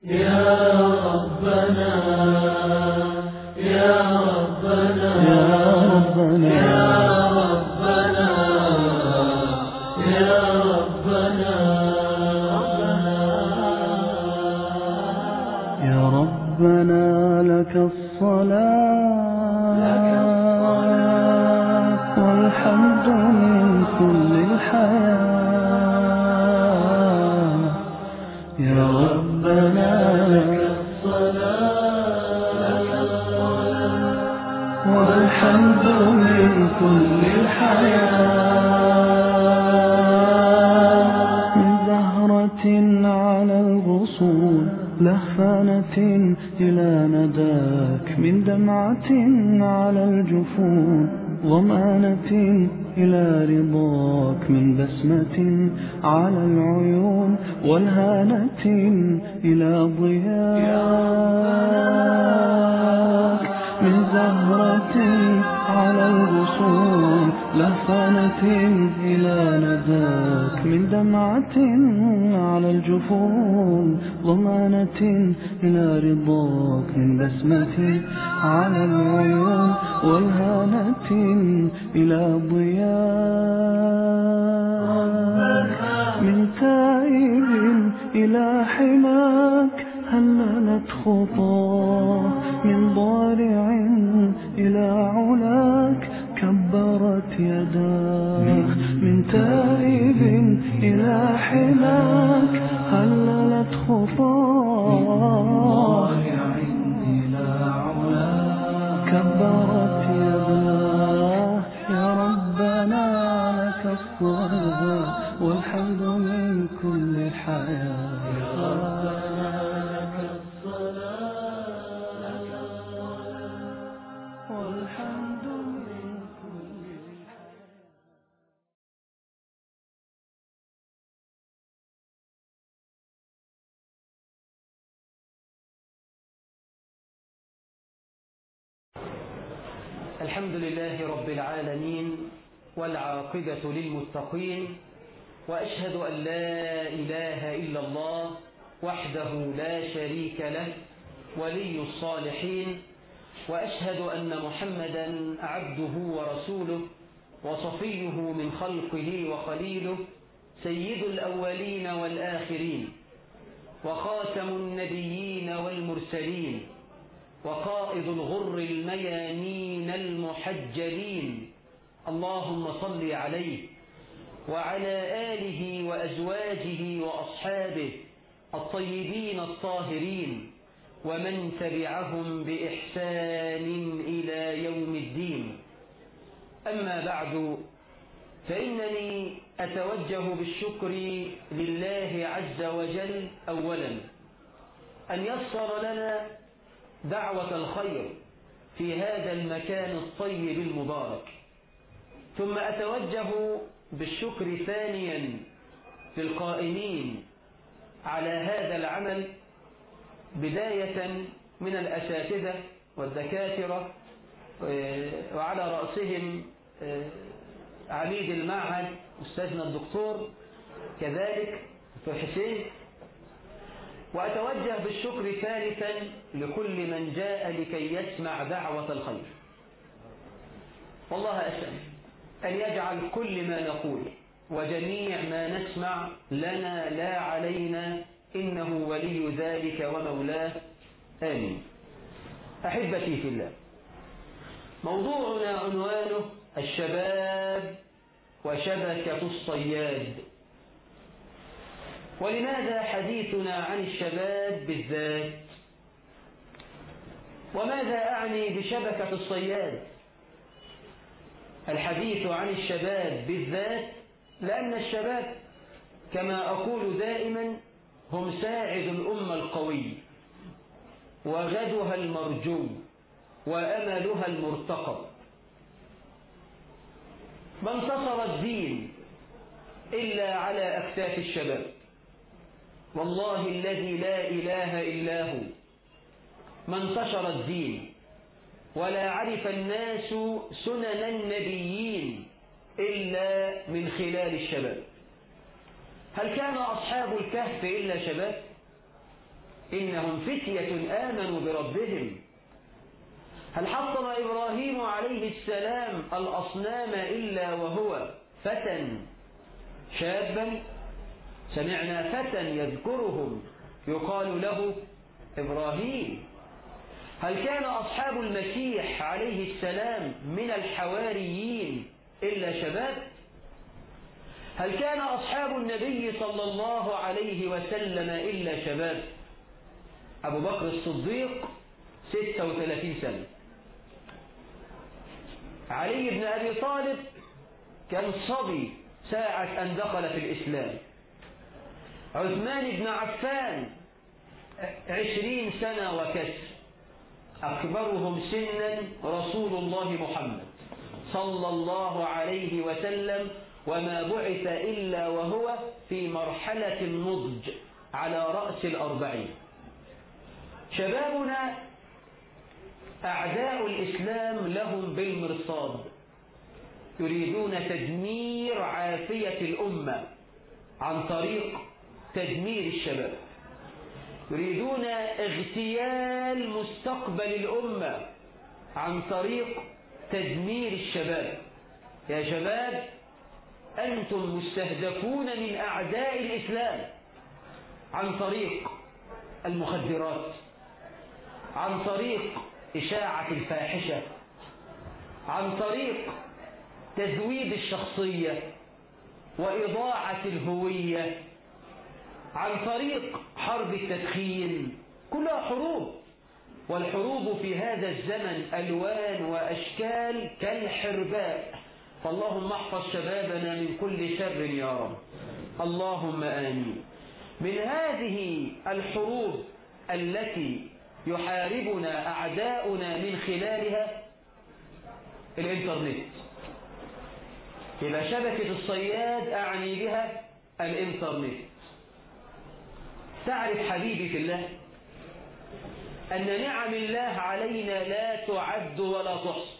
يا ربنا يا ربنا يا ربنا يا ربنا يا ربنا يا ربنا لك الصلاة والحمد من كل الحياة يا ربنا لك والحمد من كل الحياة من زهرة على الغصون لهفانة إلى نداك من دمعة على الجفون ضمانة إلى رضاك من بسمة على العيون والهانة إلى ضياك من زهرة على الغصون لهفانة إلى نداك من دمعة على الجفون ضمانة إلى رضاك من بسمة على العيون والهانة إلى ضياك من تائب إلى حماك هللت خطاه من ضارع إلى علاك كبرت يداك من تائب إلى حماك هللت خطاه إلى علاك كبرت يداه يا ربنا لك الصلاة والحمد من كل حياة يا ربنا لك الصلاة والحمد من كل الحمد لله رب العالمين والعاقبة للمتقين وأشهد أن لا إله إلا الله وحده لا شريك له ولي الصالحين وأشهد أن محمدا عبده ورسوله وصفيه من خلقه وخليله سيد الأولين والآخرين وخاتم النبيين والمرسلين وقائد الغر الميامين المحجلين اللهم صل عليه وعلى آله وأزواجه وأصحابه الطيبين الطاهرين ومن تبعهم بإحسان إلى يوم الدين أما بعد فإنني أتوجه بالشكر لله عز وجل أولا أن يسر لنا دعوة الخير في هذا المكان الطيب المبارك ثم أتوجه بالشكر ثانيا للقائمين على هذا العمل بداية من الأساتذة والدكاترة وعلى رأسهم عميد المعهد أستاذنا الدكتور كذلك دكتور حسين وأتوجه بالشكر ثالثا لكل من جاء لكي يسمع دعوة الخير والله أسأل أن يجعل كل ما نقول وجميع ما نسمع لنا لا علينا إنه ولي ذلك ومولاه آمين أحبتي في الله موضوعنا عنوانه الشباب وشبكة الصياد ولماذا حديثنا عن الشباب بالذات وماذا أعني بشبكة الصياد الحديث عن الشباب بالذات لأن الشباب كما أقول دائما هم ساعد الأمة القوي وغدها المرجو وأملها المرتقب ما انتصر الدين إلا على أكتاف الشباب والله الذي لا إله إلا هو ما انتشر الدين ولا عرف الناس سنن النبيين إلا من خلال الشباب هل كان أصحاب الكهف إلا شباب إنهم فتية آمنوا بربهم هل حطم إبراهيم عليه السلام الأصنام إلا وهو فتى شابا سمعنا فتى يذكرهم يقال له إبراهيم هل كان أصحاب المسيح عليه السلام من الحواريين إلا شباب هل كان أصحاب النبي صلى الله عليه وسلم إلا شباب أبو بكر الصديق 36 سنة علي بن أبي طالب كان صبي ساعة أن دخل في الإسلام عثمان بن عفان عشرين سنة وكسر أكبرهم سنا رسول الله محمد صلى الله عليه وسلم وما بعث إلا وهو في مرحلة النضج على رأس الأربعين شبابنا أعداء الإسلام لهم بالمرصاد يريدون تدمير عافية الأمة عن طريق تدمير الشباب يريدون اغتيال مستقبل الأمة عن طريق تدمير الشباب يا شباب أنتم مستهدفون من أعداء الإسلام عن طريق المخدرات عن طريق إشاعة الفاحشة عن طريق تزويد الشخصية وإضاعة الهوية عن طريق حرب التدخين كلها حروب والحروب في هذا الزمن ألوان وأشكال كالحرباء فاللهم احفظ شبابنا من كل شر يا رب اللهم آمين من هذه الحروب التي يحاربنا أعداؤنا من خلالها الإنترنت إلى شبكة الصياد أعني بها الإنترنت تعرف حبيبي في الله أن نعم الله علينا لا تعد ولا تحصى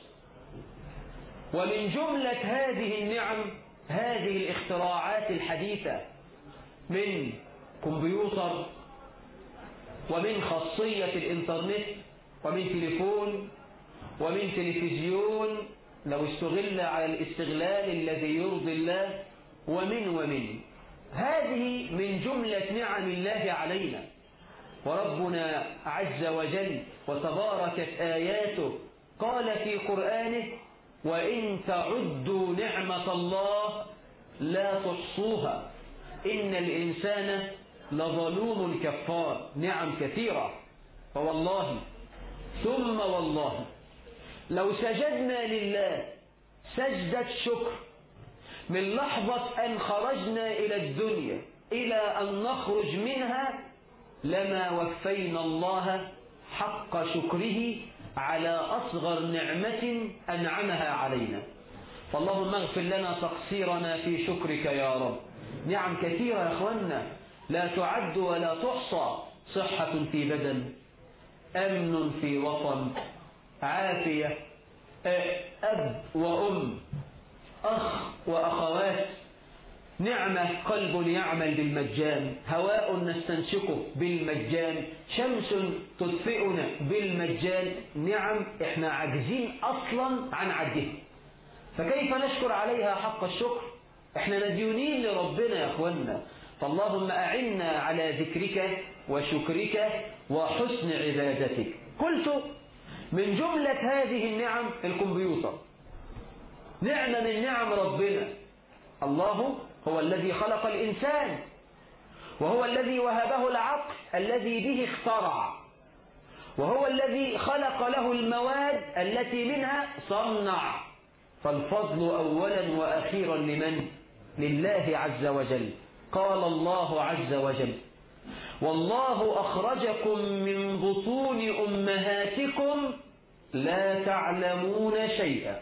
ومن جملة هذه النعم هذه الاختراعات الحديثة من كمبيوتر ومن خاصية الإنترنت ومن تليفون ومن تلفزيون لو استغل على الاستغلال الذي يرضي الله ومن ومن هذه من جملة نعم الله علينا وربنا عز وجل وتباركت آياته قال في قرآنه وإن تعدوا نعمة الله لا تحصوها إن الإنسان لظلوم كفار نعم كثيرة فوالله ثم والله لو سجدنا لله سجدة شكر من لحظة أن خرجنا إلى الدنيا إلى أن نخرج منها لما وفينا الله حق شكره على أصغر نعمة أنعمها علينا فاللهم اغفر لنا تقصيرنا في شكرك يا رب نعم كثيرة يا أخوانا لا تعد ولا تحصى صحة في بدن أمن في وطن عافية أب وأم أخ وأخوات نعمة قلب يعمل بالمجان هواء نستنشقه بالمجان شمس تدفئنا بالمجان نعم احنا عاجزين أصلا عن عدها فكيف نشكر عليها حق الشكر احنا مديونين لربنا يا اخوانا فاللهم أعنا على ذكرك وشكرك وحسن عبادتك قلت من جملة هذه النعم الكمبيوتر نعمة من نعم ربنا الله هو الذي خلق الإنسان وهو الذي وهبه العقل الذي به اخترع وهو الذي خلق له المواد التي منها صنع فالفضل أولا وأخيرا لمن؟ لله عز وجل قال الله عز وجل والله أخرجكم من بطون أمهاتكم لا تعلمون شيئا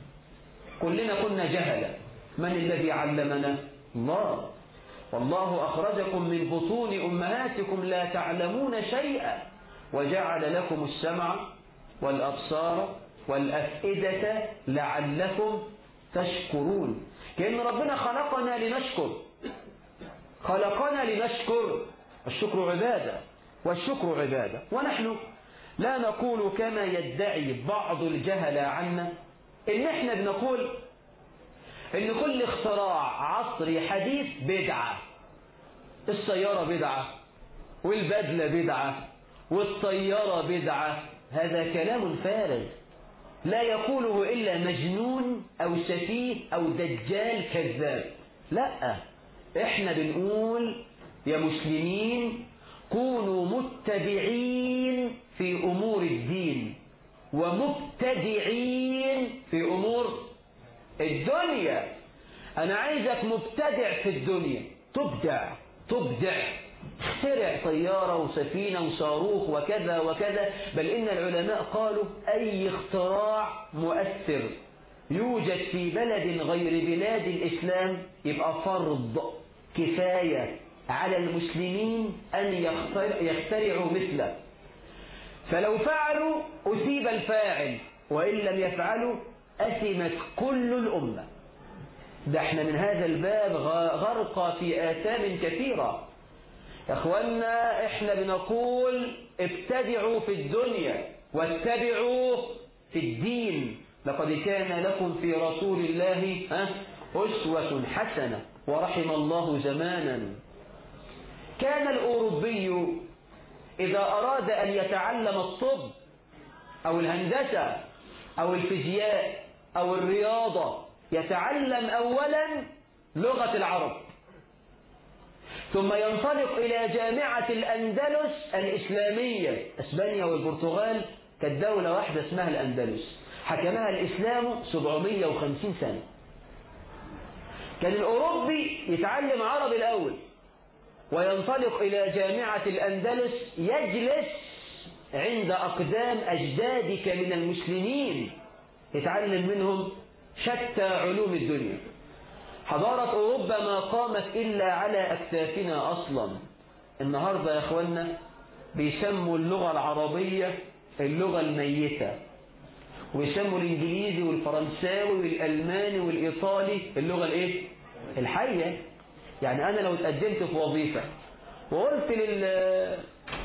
كلنا كنا جهلا من الذي علمنا الله والله أخرجكم من بطون أمهاتكم لا تعلمون شيئا وجعل لكم السمع والأبصار والأفئدة لعلكم تشكرون كأن ربنا خلقنا لنشكر خلقنا لنشكر الشكر عبادة والشكر عبادة ونحن لا نقول كما يدعي بعض الجهل عنا إن إحنا بنقول إن كل اختراع عصري حديث بدعة السيارة بدعة والبدلة بدعة والطيارة بدعة هذا كلام فارغ لا يقوله إلا مجنون أو سفيه أو دجال كذاب لا احنا بنقول يا مسلمين كونوا متبعين في أمور الدين ومبتدعين في أمور الدنيا أنا عايزك مبتدع في الدنيا تبدع تبدع اخترع طيارة وسفينة وصاروخ وكذا وكذا بل إن العلماء قالوا أي اختراع مؤثر يوجد في بلد غير بلاد الإسلام يبقى فرض كفاية على المسلمين أن يختر- يخترعوا مثله فلو فعلوا أثيب الفاعل وإن لم يفعلوا أثمت كل الأمة ده احنا من هذا الباب غ- غرق في آثام كثيرة يا اخوانا احنا بنقول ابتدعوا في الدنيا واتبعوا في الدين لقد كان لكم في رسول الله ها، أسوة حسنة ورحم الله زمانا كان الأوروبي إذا أراد أن يتعلم الطب أو الهندسة أو الفيزياء أو الرياضة يتعلم أولا لغة العرب ثم ينطلق إلى جامعة الأندلس الإسلامية أسبانيا والبرتغال كانت دولة واحدة اسمها الأندلس حكمها الإسلام 750 سنة كان الأوروبي يتعلم عربي الأول وينطلق إلى جامعة الأندلس يجلس عند أقدام أجدادك من المسلمين يتعلم منهم شتى علوم الدنيا حضارة أوروبا ما قامت إلا على أكتافنا أصلا النهاردة يا أخوانا بيسموا اللغة العربية اللغة الميتة ويسموا الإنجليزي والفرنساوي والألماني والإيطالي اللغة الإيه؟ الحية يعني أنا لو اتقدمت في وظيفة وقلت لل...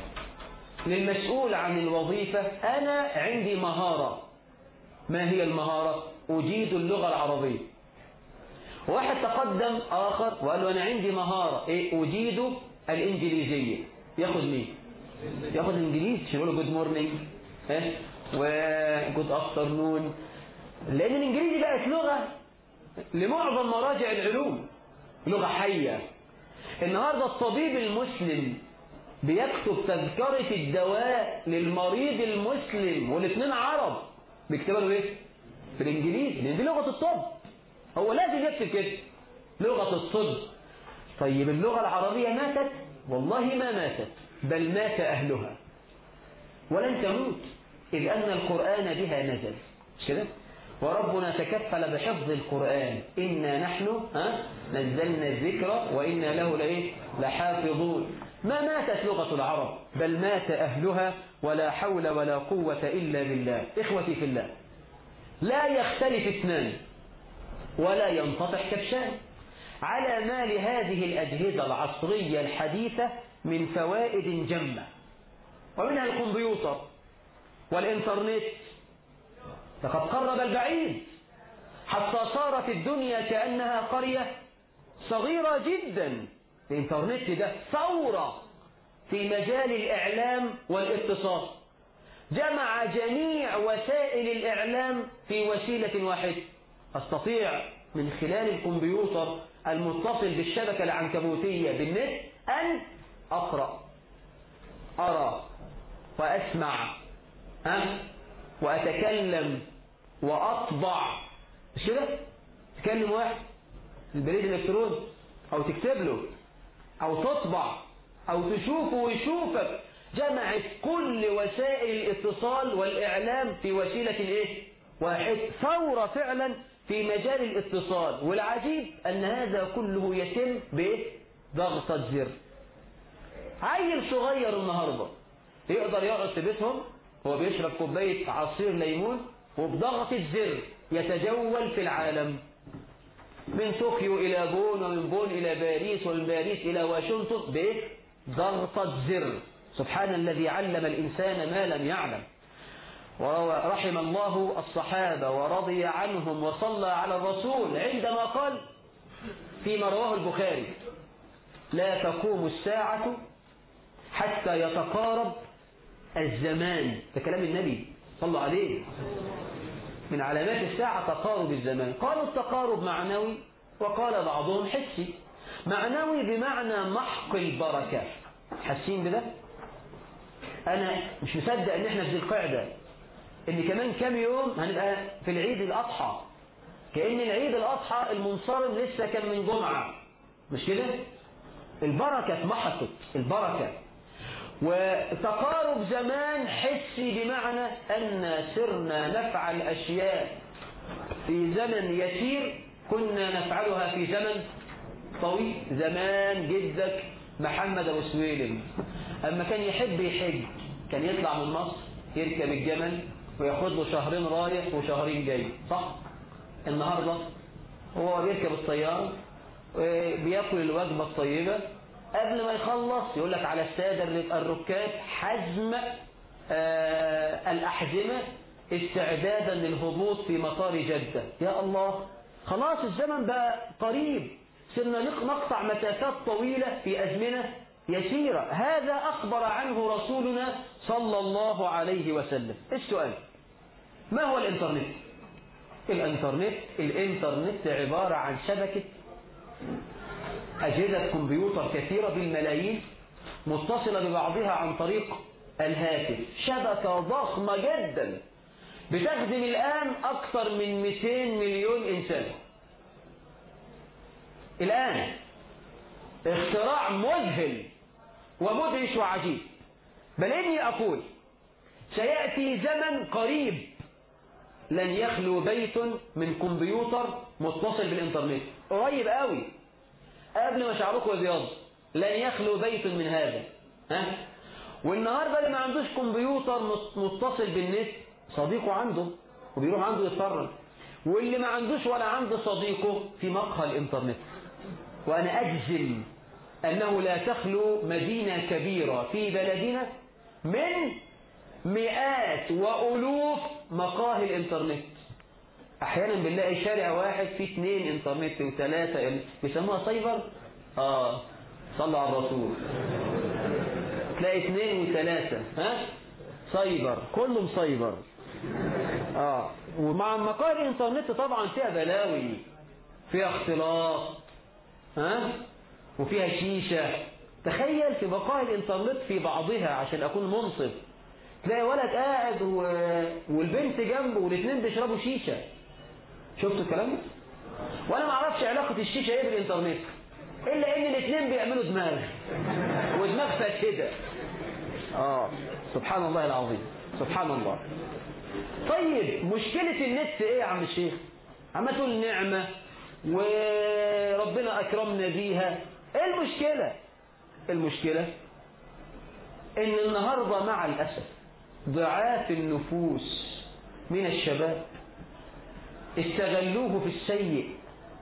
للمسؤول عن الوظيفة أنا عندي مهارة ما هي المهارة؟ أجيد اللغة العربية واحد تقدم آخر وقال له أنا عندي مهارة إيه أجيد الإنجليزية ياخد مين؟ ياخد الإنجليزي يقول له جود مورنينج ها وجود أفترنون لأن الإنجليزي بقت لغة لمعظم مراجع العلوم لغة حية النهاردة الطبيب المسلم بيكتب تذكرة الدواء للمريض المسلم والاثنين عرب بيكتبها له ايه؟ بالانجليزي لان دي لغة الطب هو لازم يكتب كده لغة الطب طيب اللغة العربية ماتت والله ما ماتت بل مات أهلها ولن تموت إذ أن القرآن بها نزل مش كده وربنا تكفل بحفظ القرآن إنا نحن ها نزلنا الذكر وإنا له لإيه لحافظون ما ماتت لغة العرب بل مات أهلها ولا حول ولا قوة إلا بالله إخوتي في الله لا يختلف اثنان ولا ينتطح كبشان على ما لهذه الأجهزة العصرية الحديثة من فوائد جمة ومنها الكمبيوتر والإنترنت لقد قرب البعيد حتى صارت الدنيا كأنها قرية صغيرة جدا الإنترنت ده ثورة في مجال الإعلام والاتصال جمع جميع وسائل الإعلام في وسيلة واحدة أستطيع من خلال الكمبيوتر المتصل بالشبكة العنكبوتية بالنت أن أقرأ أرى وأسمع ها وأتكلم وأطبع مش كده؟ تكلم واحد البريد الإلكتروني أو تكتب له أو تطبع أو تشوفه ويشوفك جمعت كل وسائل الاتصال والإعلام في وسيلة إيه؟ واحد ثورة فعلا في مجال الاتصال والعجيب أن هذا كله يتم بضغطة زر عيل صغير النهاردة يقدر يقعد في بيتهم هو بيشرب كوباية عصير ليمون وبضغطة زر يتجول في العالم من طوكيو إلى بون ومن بون إلى باريس ومن باريس إلى واشنطن بضغطة زر سبحان الذي علم الإنسان ما لم يعلم ورحم الله الصحابة ورضي عنهم وصلى على الرسول عندما قال فيما رواه البخاري لا تقوم الساعة حتى يتقارب الزمان ده كلام النبي صلى عليه من علامات الساعة تقارب الزمان قالوا التقارب معنوي وقال بعضهم حسي معنوي بمعنى محق البركة حاسين بده أنا مش مصدق إن إحنا في ذي القعدة إن كمان كام يوم هنبقى في العيد الأضحى كأن العيد الأضحى المنصرم لسه كان من جمعة مش كده؟ البركة اتمحقت البركة وتقارب زمان حسي بمعنى أن سرنا نفعل أشياء في زمن يسير كنا نفعلها في زمن طويل زمان جدك محمد أبو سويلم أما كان يحب يحج كان يطلع من مصر يركب الجمل وياخد له شهرين رايح وشهرين جاي صح النهاردة هو بيركب الطيارة بياكل الوجبة الطيبة قبل ما يخلص يقول لك على السادة الركاب حزم آه الأحزمة استعدادا للهبوط في مطار جدة يا الله خلاص الزمن بقى قريب صرنا نقطع مسافات طويلة في أزمنة يسيرة هذا أخبر عنه رسولنا صلى الله عليه وسلم السؤال ما هو الإنترنت الإنترنت الإنترنت عبارة عن شبكة أجهزة كمبيوتر كثيرة بالملايين متصلة ببعضها عن طريق الهاتف شبكة ضخمة جدا بتخدم الآن أكثر من 200 مليون إنسان الآن اختراع مذهل ومدهش وعجيب بل إني أقول سيأتي زمن قريب لن يخلو بيت من كمبيوتر متصل بالإنترنت قريب قوي قبل ما شعركم بيض لن يخلو بيت من هذا ها والنهارده اللي ما عندوش كمبيوتر متصل بالنت صديقه عنده وبيروح عنده يتفرج واللي ما عندوش ولا عنده صديقه في مقهى الانترنت وانا اجزم انه لا تخلو مدينه كبيره في بلدنا من مئات والوف مقاهي الانترنت احيانا بنلاقي شارع واحد فيه اثنين انترنت وثلاثة بيسموها سايبر اه صلى على الرسول تلاقي اثنين وثلاثة ها سايبر كلهم سايبر اه ومع مقاهي الانترنت طبعا فيها بلاوي فيها اختلاط ها وفيها شيشة تخيل في مقاهي الانترنت في بعضها عشان اكون منصف تلاقي ولد قاعد و... والبنت جنبه والاثنين بيشربوا شيشة شفتوا الكلام ده؟ وانا ما اعرفش علاقة الشيشة ايه بالانترنت الا ان الاثنين بيعملوا دماغ ودماغ فاسدة اه سبحان الله العظيم سبحان الله طيب مشكلة النت ايه يا عم الشيخ عم تقول نعمة وربنا اكرمنا بيها ايه المشكلة المشكلة ان النهاردة مع الاسف ضعاف النفوس من الشباب استغلوه في السيء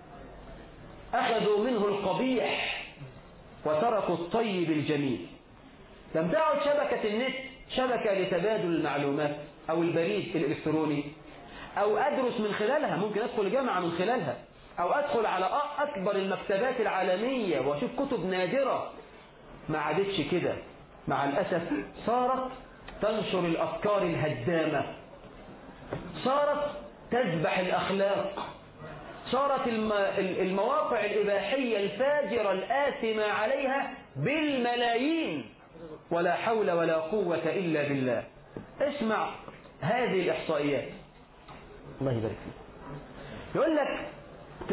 أخذوا منه القبيح وتركوا الطيب الجميل لم تعد شبكة النت شبكة لتبادل المعلومات أو البريد الإلكتروني أو أدرس من خلالها ممكن أدخل جامعة من خلالها أو أدخل على أكبر المكتبات العالمية وأشوف كتب نادرة ما عادتش كده مع الأسف صارت تنشر الأفكار الهدامة صارت تذبح الأخلاق صارت المواقع الإباحية الفاجرة الآثمة عليها بالملايين ولا حول ولا قوة إلا بالله اسمع هذه الإحصائيات الله يبارك فيك يقول لك 80%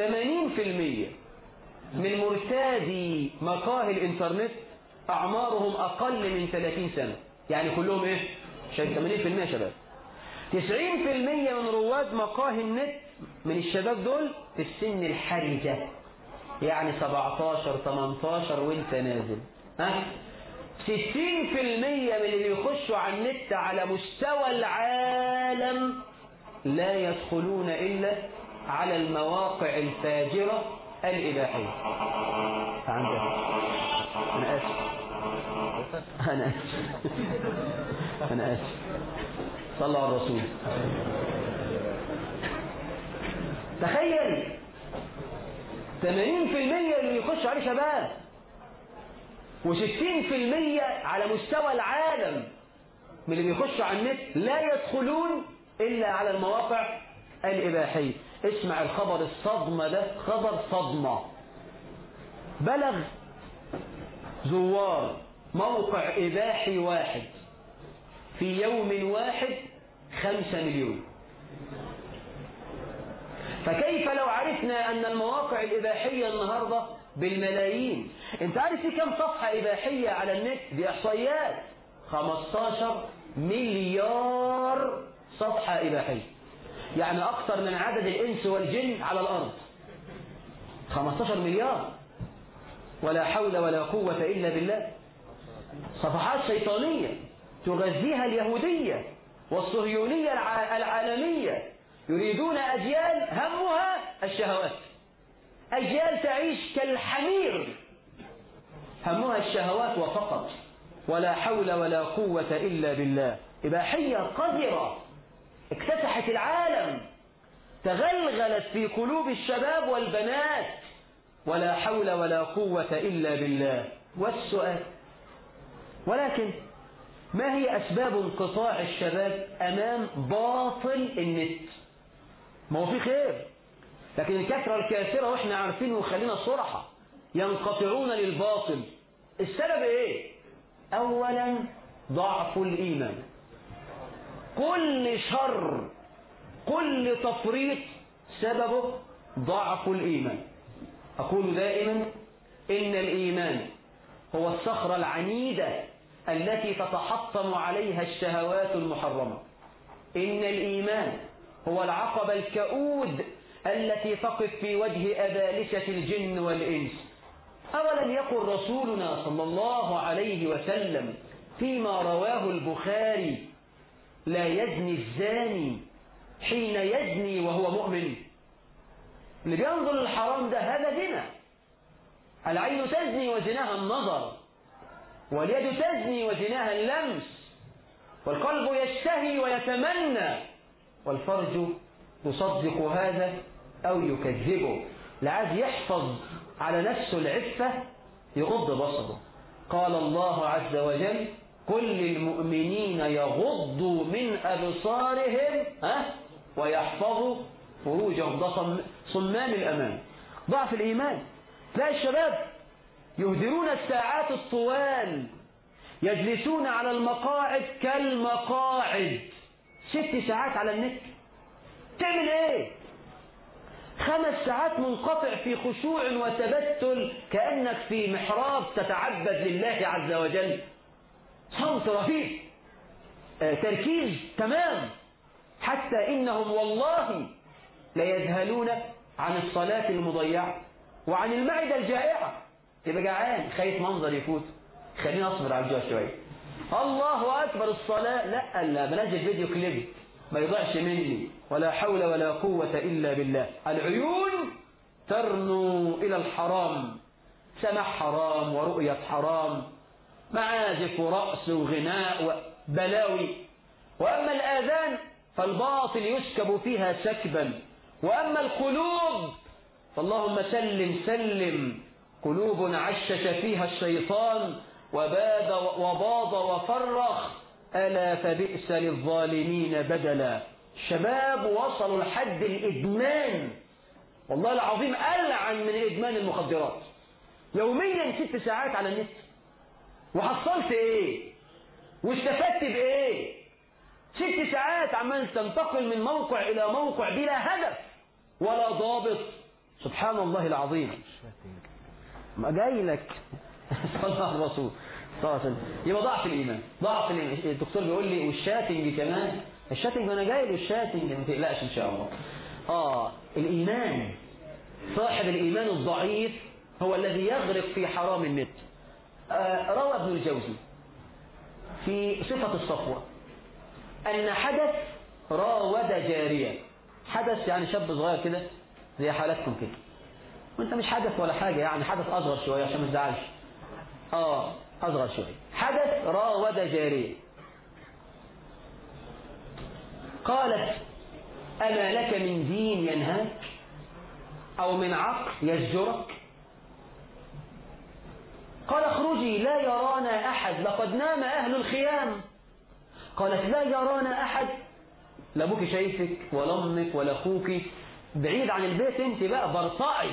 من مرتادي مقاهي الإنترنت أعمارهم أقل من 30 سنة يعني كلهم إيه؟ 80% شباب 90% من رواد مقاهي النت من الشباب دول في السن الحرجة يعني 17 18 وانت نازل ها 60% من اللي بيخشوا على النت على مستوى العالم لا يدخلون إلا على المواقع الفاجرة الإباحية عندك أنا آسف أنا آسف أنا آسف صلى على الرسول تخيل 80% اللي يخش عليه شباب و60% على مستوى العالم من اللي بيخشوا على النت لا يدخلون إلا على المواقع الإباحية اسمع الخبر الصدمة ده خبر صدمة بلغ زوار موقع إباحي واحد في يوم واحد خمسة مليون فكيف لو عرفنا أن المواقع الإباحية النهاردة بالملايين انت عارف في كم صفحة إباحية على النت دي إحصائيات 15 مليار صفحة إباحية يعني أكثر من عدد الإنس والجن على الأرض 15 مليار ولا حول ولا قوة إلا بالله صفحات شيطانية تغذيها اليهودية والصهيونية الع- العالمية يريدون أجيال همها الشهوات أجيال تعيش كالحمير همها الشهوات وفقط ولا حول ولا قوة إلا بالله إباحية قذرة اكتسحت العالم تغلغلت في قلوب الشباب والبنات ولا حول ولا قوة إلا بالله والسؤال ولكن ما هي أسباب انقطاع الشباب أمام باطل النت ما هو في خير لكن الكثرة الكاسرة وإحنا عارفين وخلينا صرحة ينقطعون للباطل السبب إيه أولا ضعف الإيمان كل شر كل تفريط سببه ضعف الإيمان أقول دائما إن الإيمان هو الصخرة العنيدة التي تتحطم عليها الشهوات المحرمة إن الإيمان هو العقبة الكؤود التي تقف في وجه أبالسة الجن والإنس أولم يقل رسولنا صلى الله عليه وسلم فيما رواه البخاري لا يزني الزاني حين يزني وهو مؤمن اللي بينظر للحرام ده هذا زنا العين تزني وزناها النظر واليد تزني وزناها اللمس والقلب يشتهي ويتمنى والفرج يصدق هذا أو يكذبه لعاز يحفظ على نفسه العفة يغض بصره قال الله عز وجل كل المؤمنين يغضوا من أبصارهم ها ويحفظوا فروجهم ده صم- صمام الأمان ضعف الإيمان تلاقي الشباب يهدرون الساعات الطوال يجلسون على المقاعد كالمقاعد ست ساعات على النت تعمل ايه خمس ساعات منقطع في خشوع وتبتل كأنك في محراب تتعبد لله عز وجل صمت رهيب آه، تركيز تمام حتى إنهم والله ليذهلون عن الصلاة المضيعة وعن المعدة الجائعة تبقى جعان خايف منظر يفوت خليني أصبر على الجوع شوية الله أكبر الصلاة لا لا بنزل فيديو كليب ما يضيعش مني ولا حول ولا قوة إلا بالله العيون ترنو إلى الحرام سمع حرام ورؤية حرام معازف ورقص وغناء وبلاوي وأما الآذان فالباطل يسكب فيها سكبا وأما القلوب فاللهم سلم سلم قلوب عشش فيها الشيطان وباد وباض وفرخ ألا فبئس للظالمين بدلا شباب وصلوا لحد الإدمان والله العظيم ألعن من إدمان المخدرات يوميا ست ساعات على النت وحصلت ايه واستفدت بايه ست ساعات عمال تنتقل من موقع الى موقع بلا هدف ولا ضابط سبحان الله العظيم ما جاي لك صلى الله على الرسول صلى الله عليه وسلم يبقى ضعف الايمان ضعف الإيمان. الدكتور بيقول لي والشاتنج كمان الشاتنج ما انا جاي له الشاتنج ما تقلقش ان شاء الله اه الايمان صاحب الايمان الضعيف هو الذي يغرق في حرام النت آه، روى ابن الجوزي في صفة الصفوة أن حدث راود جارية حدث يعني شاب صغير كده زي حالتكم كده وانت مش حدث ولا حاجة يعني حدث أصغر شوية عشان ما تزعلش اه أصغر شوية حدث راود جارية قالت أما لك من دين ينهاك أو من عقل يزجرك قال اخرجي لا يرانا أحد لقد نام أهل الخيام قالت لا يرانا أحد لا أبوك شايفك ولا أمك ولا أخوك بعيد عن البيت أنت بقى برطعي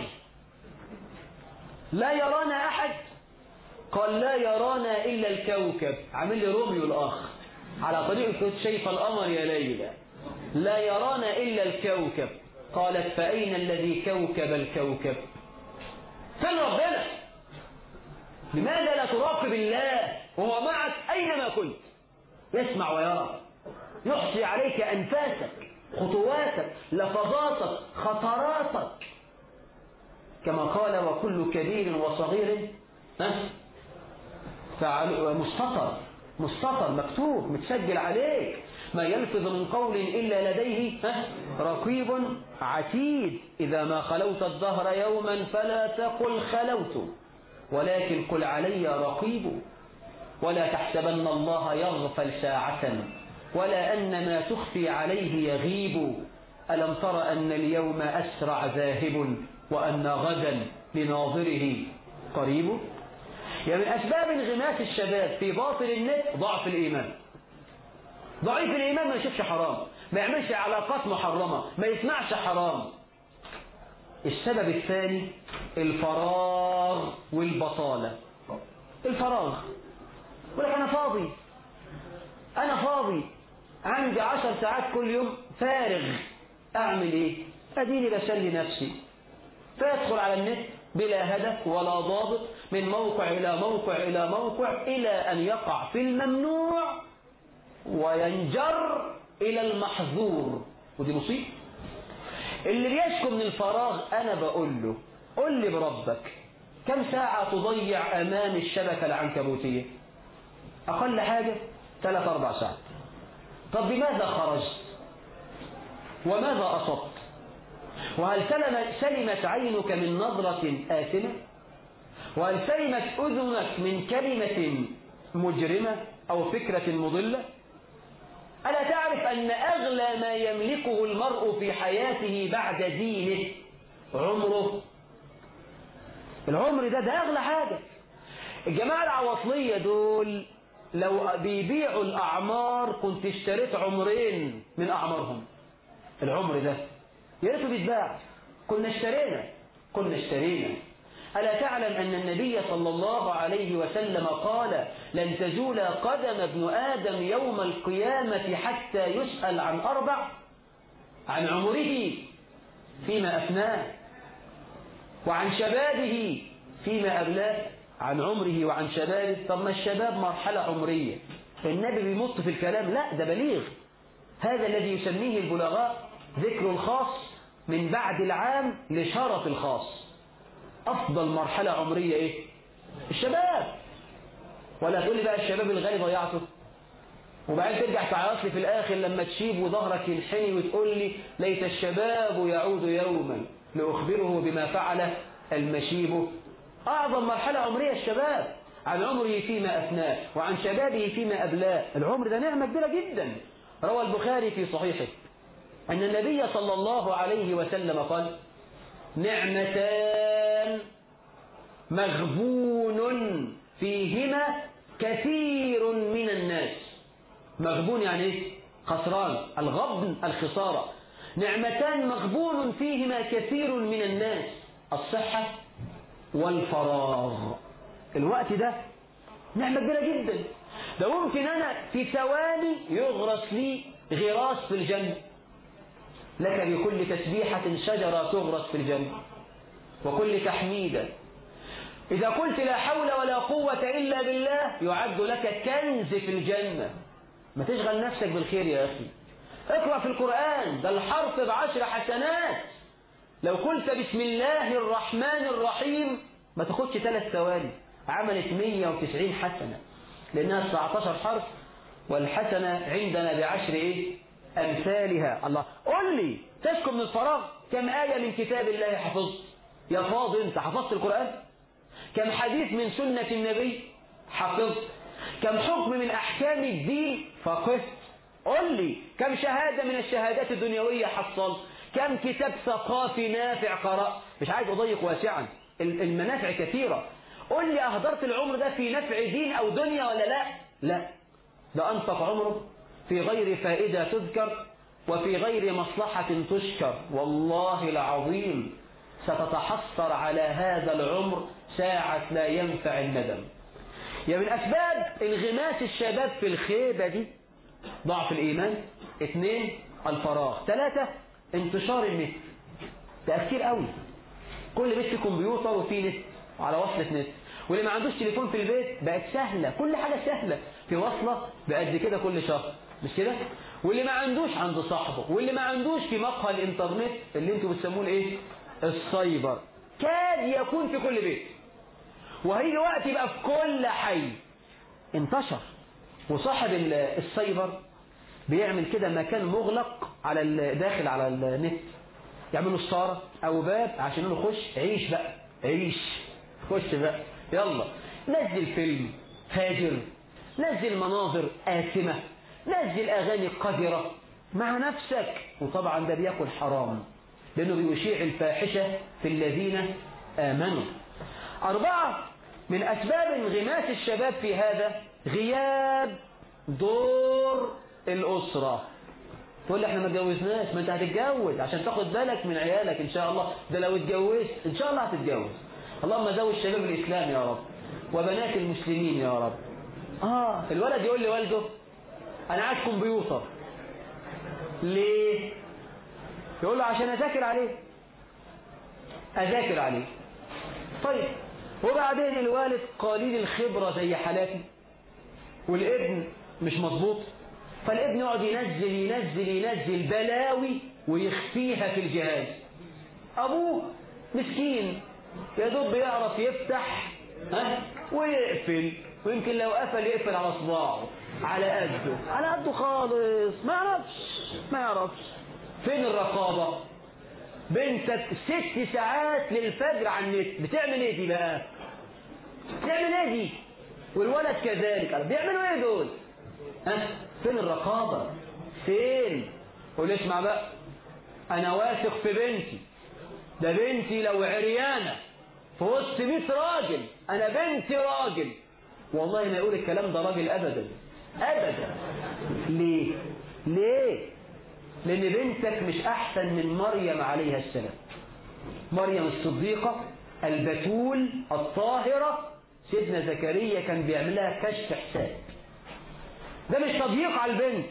لا يرانا أحد قال لا يرانا إلا الكوكب عامل لي روميو الآخر على طريق كنت شايف القمر يا ليلى لا يرانا إلا الكوكب قالت فأين الذي كوكب الكوكب فين ربنا لماذا لا تراقب الله وهو معك أينما كنت يسمع ويرى يحصي عليك أنفاسك خطواتك لفظاتك خطراتك كما قال وكل كبير وصغير ها فعل مستطر مستطر مكتوب متسجل عليك ما يلفظ من قول إلا لديه ها رقيب عتيد إذا ما خلوت الظهر يوما فلا تقل خلوت ولكن قل علي رقيب ولا تحسبن الله يغفل ساعة ولا أن ما تخفي عليه يغيب ألم تر أن اليوم أسرع ذاهب وأن غدا لناظره قريب يعني من أسباب انغماس الشباب في باطل النت ضعف الإيمان ضعيف الإيمان ما يشوفش حرام ما يعملش علاقات محرمة ما يسمعش حرام السبب الثاني الفراغ والبطالة الفراغ يقول لك أنا فاضي أنا فاضي عندي عشر ساعات كل يوم فارغ أعمل إيه أديني بسلي نفسي فيدخل على النت بلا هدف ولا ضابط من موقع إلى موقع إلى موقع إلى أن يقع في الممنوع وينجر إلى المحظور ودي مصيبة اللي بيشكو من الفراغ أنا بقول له قل لي بربك كم ساعة تضيع أمام الشبكة العنكبوتية أقل حاجة ثلاث أربع ساعات طب بماذا خرجت وماذا أصبت وهل سلمت, سلمت عينك من نظرة آثمة وهل سلمت أذنك من كلمة مجرمة أو فكرة مضلة ألا تعرف أن أغلى ما يملكه المرء في حياته بعد دينه عمره العمر ده ده أغلى حاجة الجماعة العواطلية دول لو بيبيعوا الأعمار كنت اشتريت عمرين من أعمارهم العمر ده يا ريته بيتباع كنا اشترينا كنا اشترينا ألا تعلم أن النبي صلى الله عليه وسلم قال لن تزول قدم ابن آدم يوم القيامة حتى يسأل عن أربع عن عمره فيما أفناه وعن شبابه فيما أبلاه عن عمره وعن شبابه طب ما الشباب مرحلة عمرية النبي بيمط في الكلام لا ده بليغ هذا الذي يسميه البلغاء ذكر الخاص من بعد العام لشرف الخاص أفضل مرحلة عمرية إيه الشباب ولا تقول لي بقى الشباب الغالي ضيعته وبعدين ترجع تعيط لي في الآخر لما تشيب وظهرك ينحني وتقول لي ليت الشباب يعود يوما لأخبره بما فعل المشيب أعظم مرحلة عمرية الشباب عن عمره فيما أفناه وعن شبابه فيما أبلاه العمر ده نعمة كبيرة جدا روى البخاري في صحيحه أن النبي صلى الله عليه وسلم قال نعمتان مغبون فيهما كثير من الناس مغبون يعني ايه خسران الغبن الخسارة نعمتان مغبون فيهما كثير من الناس الصحة والفراغ الوقت ده نعمة كبيرة جدا ده ممكن أنا في ثواني يغرس لي غراس في الجنة لك بكل تسبيحة شجرة تغرس في الجنة وكل تحميدة إذا قلت لا حول ولا قوة إلا بالله يعد لك كنز في الجنة ما تشغل نفسك بالخير يا أخي اقرأ في القرآن ده الحرف بعشر حسنات لو قلت بسم الله الرحمن الرحيم ما تاخدش ثلاث ثواني عملت 190 حسنة لأنها 19 حرف والحسنة عندنا بعشر إيه أمثالها الله قل لي تشكو من الفراغ كم آية من كتاب الله حفظت يا فاضي أنت حفظت القرآن كم حديث من سنة النبي حفظت كم حكم من أحكام الدين فقهت قل لي كم شهادة من الشهادات الدنيوية حصلت كم كتاب ثقافي نافع قرأت مش عايز أضيق واسعا المنافع كثيرة قل لي أهدرت العمر ده في نفع دين أو دنيا ولا لا لا ده أنفق عمره في غير فائدة تذكر وفي غير مصلحة تشكر والله العظيم ستتحسر على هذا العمر ساعة لا ينفع الندم يا من أسباب انغماس الشباب في الخيبة دي ضعف الإيمان اثنين الفراغ ثلاثة انتشار النت تأثير قوي كل بيت فيه كمبيوتر وفيه نت على وصلة نت واللي ما عندوش تليفون في البيت بقت سهلة كل حاجة سهلة في وصلة بقد كده كل شهر مش كده واللي ما عندوش عند صاحبه واللي ما عندوش في مقهى الانترنت اللي انتوا بتسموه ايه السايبر كاد يكون في كل بيت وهيجي وقت يبقى في كل حي انتشر وصاحب السايبر بيعمل كده مكان مغلق على داخل على النت يعملوا ستارة او باب عشان يقولوا خش عيش بقى عيش خش بقى يلا نزل فيلم فاجر نزل مناظر آثمة نزل أغاني قذرة مع نفسك وطبعا ده بياكل حرام لأنه بيشيع الفاحشة في الذين آمنوا أربعة من أسباب انغماس الشباب في هذا غياب دور الأسرة تقول لي احنا ما اتجوزناش ما انت هتتجوز عشان تاخد بالك من عيالك ان شاء الله ده لو اتجوزت ان شاء الله هتتجوز اللهم زوج شباب الاسلام يا رب وبنات المسلمين يا رب اه الولد يقول لوالده انا عايز كمبيوتر ليه يقول له عشان اذاكر عليه اذاكر عليه طيب وبعدين الوالد قليل الخبرة زي حالاتي والابن مش مظبوط فالابن يقعد ينزل ينزل ينزل بلاوي ويخفيها في الجهاز ابوه مسكين يا دوب بيعرف يفتح ها ويقفل ويمكن لو قفل يقفل على صباعه على قده على قده خالص ما يعرفش ما يعرفش فين الرقابة بنتك ست ساعات للفجر على النت بتعمل ايه دي بقى بتعمل ايه دي والولد كذلك بيعملوا ايه دول ها فين الرقابة فين قول اسمع بقى انا واثق في بنتي ده بنتي لو عريانة في وسط 100 راجل انا بنتي راجل والله ما يقول الكلام ده راجل ابدا ابدا ليه ليه لان بنتك مش احسن من مريم عليها السلام مريم الصديقة البتول الطاهرة سيدنا زكريا كان بيعملها كشف حساب ده مش تضييق على البنت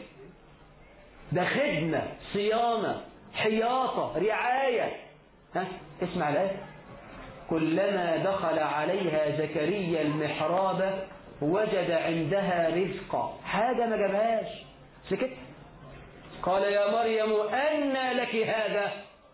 ده خدمة صيانة حياطة رعاية ها اسمع الآية كلما دخل عليها زكريا المحراب وجد عندها رزقا حاجة ما جابهاش سكت قال يا مريم أنى لك هذا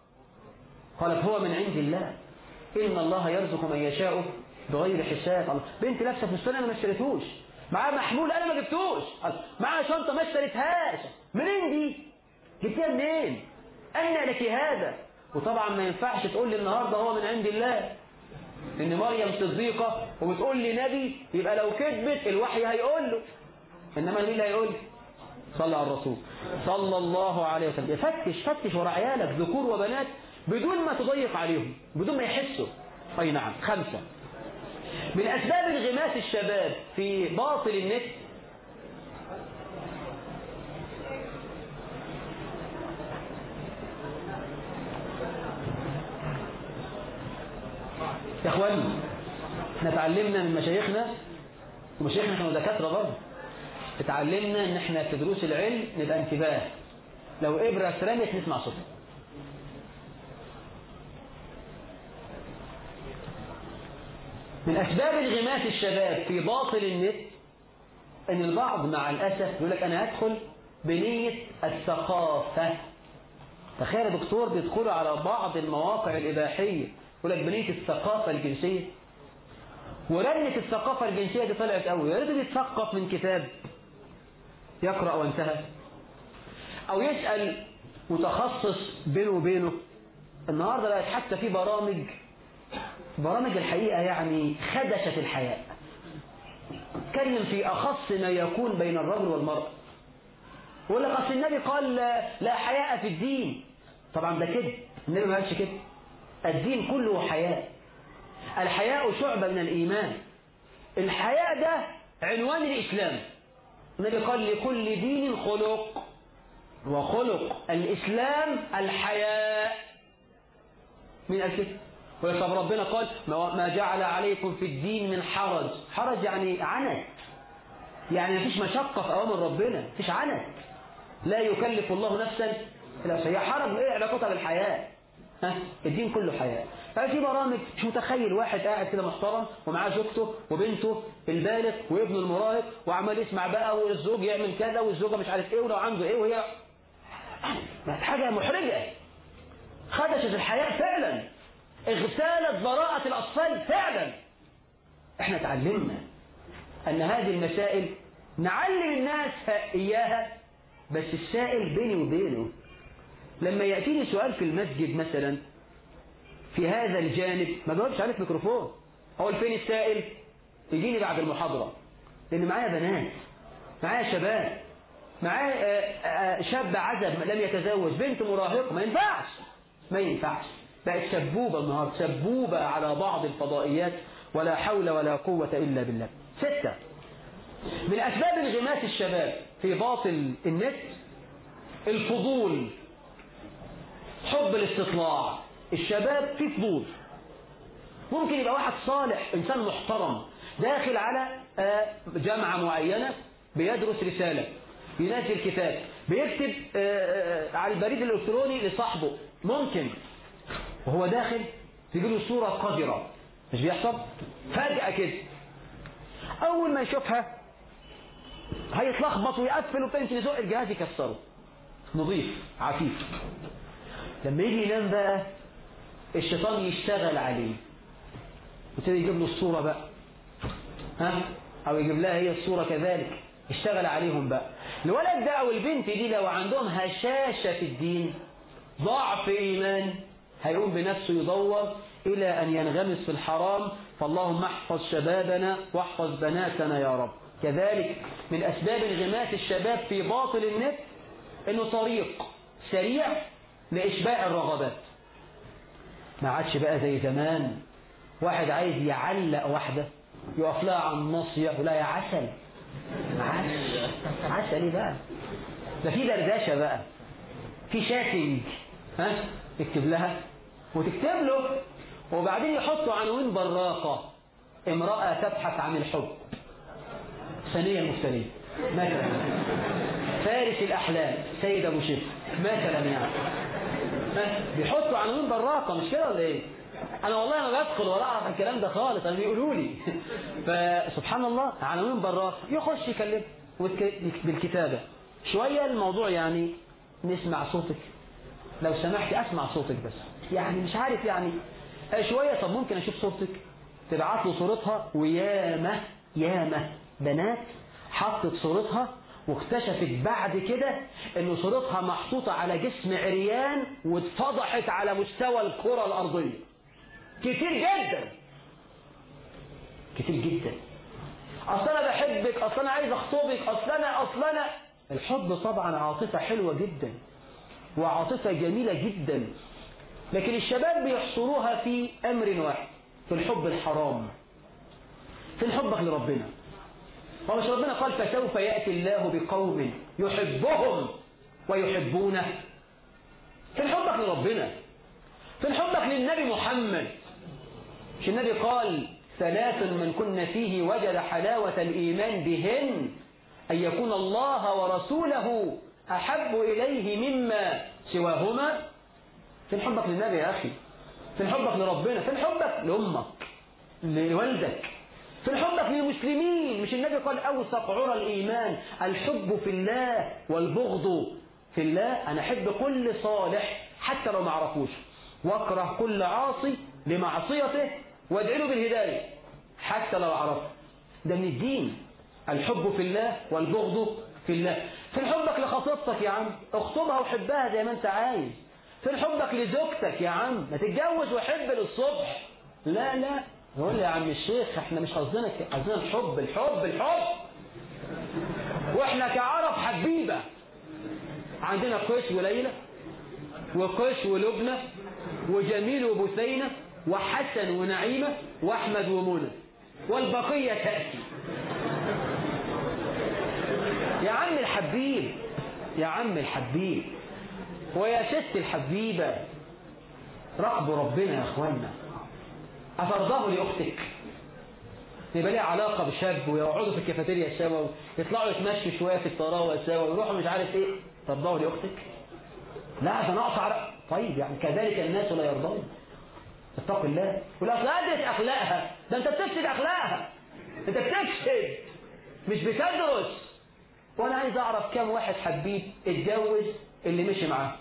قالت هو من عند الله إن الله يرزق من يشاء بغير حساب بنت لابسه في السنة ما اشتريتوش معاه محمول انا ما جبتوش معاه شنطه ما اشتريتهاش منين دي جبتيها منين أن لك هذا وطبعا ما ينفعش تقول لي النهارده هو من عند الله ان مريم صديقه وبتقول لي نبي يبقى لو كذبت الوحي هيقول له انما مين اللي هيقول صلى على الرسول صلى الله عليه وسلم فتش فتش ورا عيالك ذكور وبنات بدون ما تضيق عليهم بدون ما يحسوا اي نعم خمسه من أسباب انغماس الشباب في باطل النت يا اخواني احنا اتعلمنا من مشايخنا ومشايخنا كانوا دكاتره برضه اتعلمنا ان احنا في دروس العلم نبقى انتباه لو ابره اترمت نسمع صوتها من أسباب انغماس الشباب في باطل النت أن البعض مع الأسف يقول لك أنا هدخل بنية الثقافة تخيل يا دكتور بيدخلوا على بعض المواقع الإباحية يقول لك بنية الثقافة الجنسية ورنة الثقافة الجنسية دي طلعت قوي يا ريت يتثقف من كتاب يقرأ وانتهى أو يسأل متخصص بينه وبينه النهاردة بقت حتى في برامج برامج الحقيقة يعني خدشت الحياة اتكلم في أخص ما يكون بين الرجل والمرأة يقول لك أصل النبي قال لا, لا حياء في الدين طبعا ده كده النبي ما قالش كده الدين كله حياء الحياء شعبة من الإيمان الحياء ده عنوان الإسلام النبي قال لكل دين خلق وخلق الإسلام الحياء من قال كده طب ربنا قال ما جعل عليكم في الدين من حرج حرج يعني عنت يعني مفيش مشقة في أوامر ربنا مفيش عنت لا يكلف الله نفسا إلا هي حرج إيه علاقتها بالحياة ها الدين كله حياة ففي برامج مش متخيل واحد قاعد كده محترم ومعاه زوجته وبنته البالغ وابنه المراهق وعمال يسمع بقى والزوج يعمل كذا والزوجه مش عارف ايه ولو عنده ايه وهي حاجه محرجه خدشت الحياه فعلا اغتالت براءة الأطفال فعلا احنا تعلمنا أن هذه المسائل نعلم الناس إياها بس السائل بيني وبينه لما يأتيني سؤال في المسجد مثلا في هذا الجانب ما جاوبش عليه في ميكروفون هو فين السائل يجيني بعد المحاضرة لأن معايا بنات معايا شباب معايا شاب عزب لم يتزوج بنت مراهقة ما ينفعش ما ينفعش بقت سبوبة النهاردة سبوبة على بعض الفضائيات ولا حول ولا قوة إلا بالله ستة من أسباب انغماس الشباب في باطل النت الفضول حب الاستطلاع الشباب في فضول ممكن يبقى واحد صالح إنسان محترم داخل على جامعة معينة بيدرس رسالة ينزل كتاب بيكتب على البريد الإلكتروني لصاحبه ممكن وهو داخل تجي له صورة قذرة مش بيحصل فجأة كده أول ما يشوفها هيتلخبط ويقفل ويمكن يزق الجهاز يكسره نظيف عفيف لما يجي ينام بقى الشيطان يشتغل عليه وتبتدي يجيب له الصورة بقى ها أو يجيب لها هي الصورة كذلك اشتغل عليهم بقى الولد ده أو البنت دي لو عندهم هشاشة في الدين ضعف إيمان هيقوم بنفسه يدور إلى أن ينغمس في الحرام فاللهم احفظ شبابنا واحفظ بناتنا يا رب كذلك من أسباب انغماس الشباب في باطل النت أنه طريق سريع لإشباع الرغبات ما عادش بقى زي زمان واحد عايز يعلق واحدة يقف لها على الناصية ولا يا عسل ما عادش عسل ايه بقى ده في دردشة بقى في شاتنج ها تكتب لها وتكتب له وبعدين يحطوا عنوان براقة امرأة تبحث عن الحب ثانية المفترين مثلا فارس الأحلام سيد أبو شف مثلا يعني بيحطوا عنوان براقة مش كده ولا ايه انا والله ما بدخل ولا اعرف الكلام ده خالص انا بيقولوا لي فسبحان الله عناوين براقة يخش يكلم بالكتابة شوية الموضوع يعني نسمع صوتك لو سمحت اسمع صوتك بس يعني مش عارف يعني شوية طب ممكن اشوف صورتك تبعت له صورتها وياما ياما بنات حطت صورتها واكتشفت بعد كده ان صورتها محطوطة على جسم عريان واتفضحت على مستوى الكرة الارضية كتير جدا كتير جدا اصل انا بحبك اصل انا عايز اخطبك اصل انا اصل انا الحب طبعا عاطفة حلوة جدا وعاطفة جميلة جدا لكن الشباب بيحصروها في امر واحد في الحب الحرام في حبك لربنا ومش ربنا قال فسوف يأتي الله بقوم يحبهم ويحبونه في حبك لربنا في حبك للنبي محمد مش النبي قال ثلاث من كن فيه وجد حلاوة الإيمان بهن أن يكون الله ورسوله أحب إليه مما سواهما في حبك للنبي يا أخي في حبك لربنا في حبك لأمك لوالدك في حبك للمسلمين مش النبي قال أوثق عرى الإيمان الحب في الله والبغض في الله أنا أحب كل صالح حتى لو ما اعرفوش واكره كل عاصي لمعصيته وادعي له بالهداية حتى لو عرفه ده من الدين الحب في الله والبغض في الله في حبك لخطيبتك يا عم اخطبها وحبها زي ما انت عايز في حبك لزوجتك يا عم ما تتجوز وحب للصبح لا لا يقول لي يا عم الشيخ احنا مش قصدنا ك- قصدنا الحب الحب الحب واحنا كعرب حبيبة عندنا قيس وليلى وقيس ولبنى وجميل وبثينة وحسن ونعيمة وأحمد ومنى والبقية تأتي يا عم الحبيب يا عم الحبيب ويا ست الحبيبة راقبوا ربنا يا اخوانا أفرضاه لأختك يبقى ليه علاقة بشاب ويقعدوا في الكافيتيريا سوا يطلعوا يتمشوا شوية في الطراوة سوا ويروحوا مش عارف ايه ترضاه لأختك لا ده نقطع رأ- طيب يعني كذلك الناس لا يرضون اتق الله والأصل أدرس أخلاقها ده أنت بتفسد أخلاقها أنت بتفسد مش بتدرس وأنا عايز أعرف كم واحد حبيب اتجوز اللي مشي معاه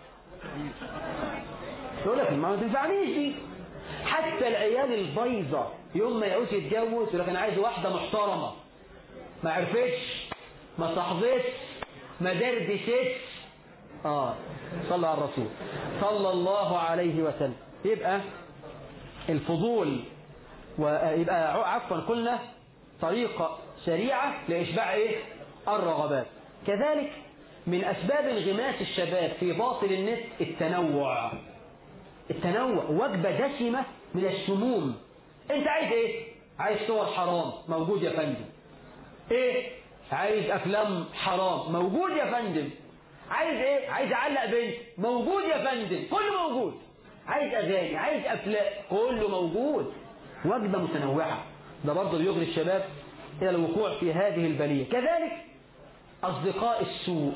يقول لك ما تنفعنيش دي حتى العيال البيضة يوم ما يعوز يتجوز يقول لك أنا عايز واحدة محترمة ما عرفتش ما صاحبتش ما دردشتش اه صلى على الرسول صلى الله عليه وسلم يبقى الفضول ويبقى عفوا قلنا طريقة سريعة لإشباع إيه؟ الرغبات كذلك من أسباب انغماس الشباب في باطل النت التنوع التنوع وجبة دسمة من السموم انت عايز ايه عايز صور حرام موجود يا فندم ايه عايز افلام حرام موجود يا فندم عايز ايه عايز اعلق بنت موجود يا فندم كله موجود عايز اغاني عايز افلام كله موجود وجبة متنوعة ده برضه بيغري الشباب الى الوقوع في هذه البلية كذلك اصدقاء السوء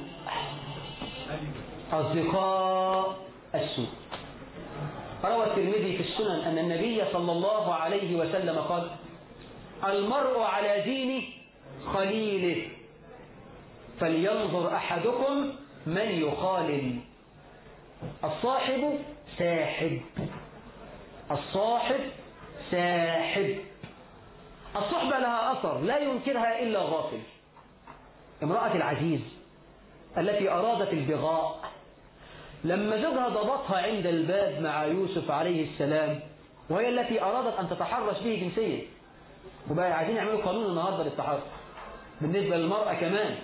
اصدقاء السوء روى الترمذي في السنن أن النبي صلى الله عليه وسلم قال المرء على دين خليله فلينظر أحدكم من يخالل الصاحب ساحب الصاحب ساحب الصحبة لها أثر لا ينكرها إلا غافل امرأة العزيز التي أرادت البغاء لما زوجها ضبطها عند الباب مع يوسف عليه السلام وهي التي أرادت أن تتحرش به جنسيا وبقى عايزين يعملوا قانون النهاردة للتحرش بالنسبة للمرأة كمان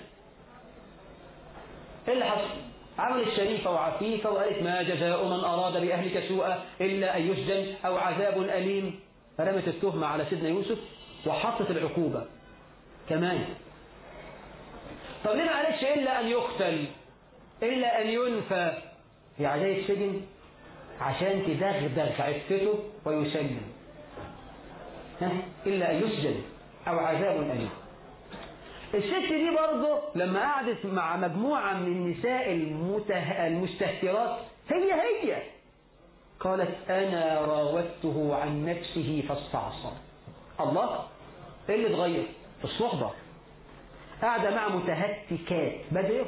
ايه اللي حصل عملت شريفة وعفيفة وقالت ما جزاء من أراد بأهلك سوءا إلا أن يسجن أو عذاب أليم فرمت التهمة على سيدنا يوسف وحطت العقوبة كمان طب ليه ما قالتش إلا أن يقتل إلا أن ينفى هي عايزاه يتسجن عشان تدغدغ عفته ويسلم ها؟ إلا أن يسجن أو عذاب أليم الست دي برضه لما قعدت مع مجموعة من النساء المته... المستهترات هي هي قالت أنا راودته عن نفسه فاستعصى الله ايه اللي اتغير في الصحبة قاعدة مع متهتكات بدأ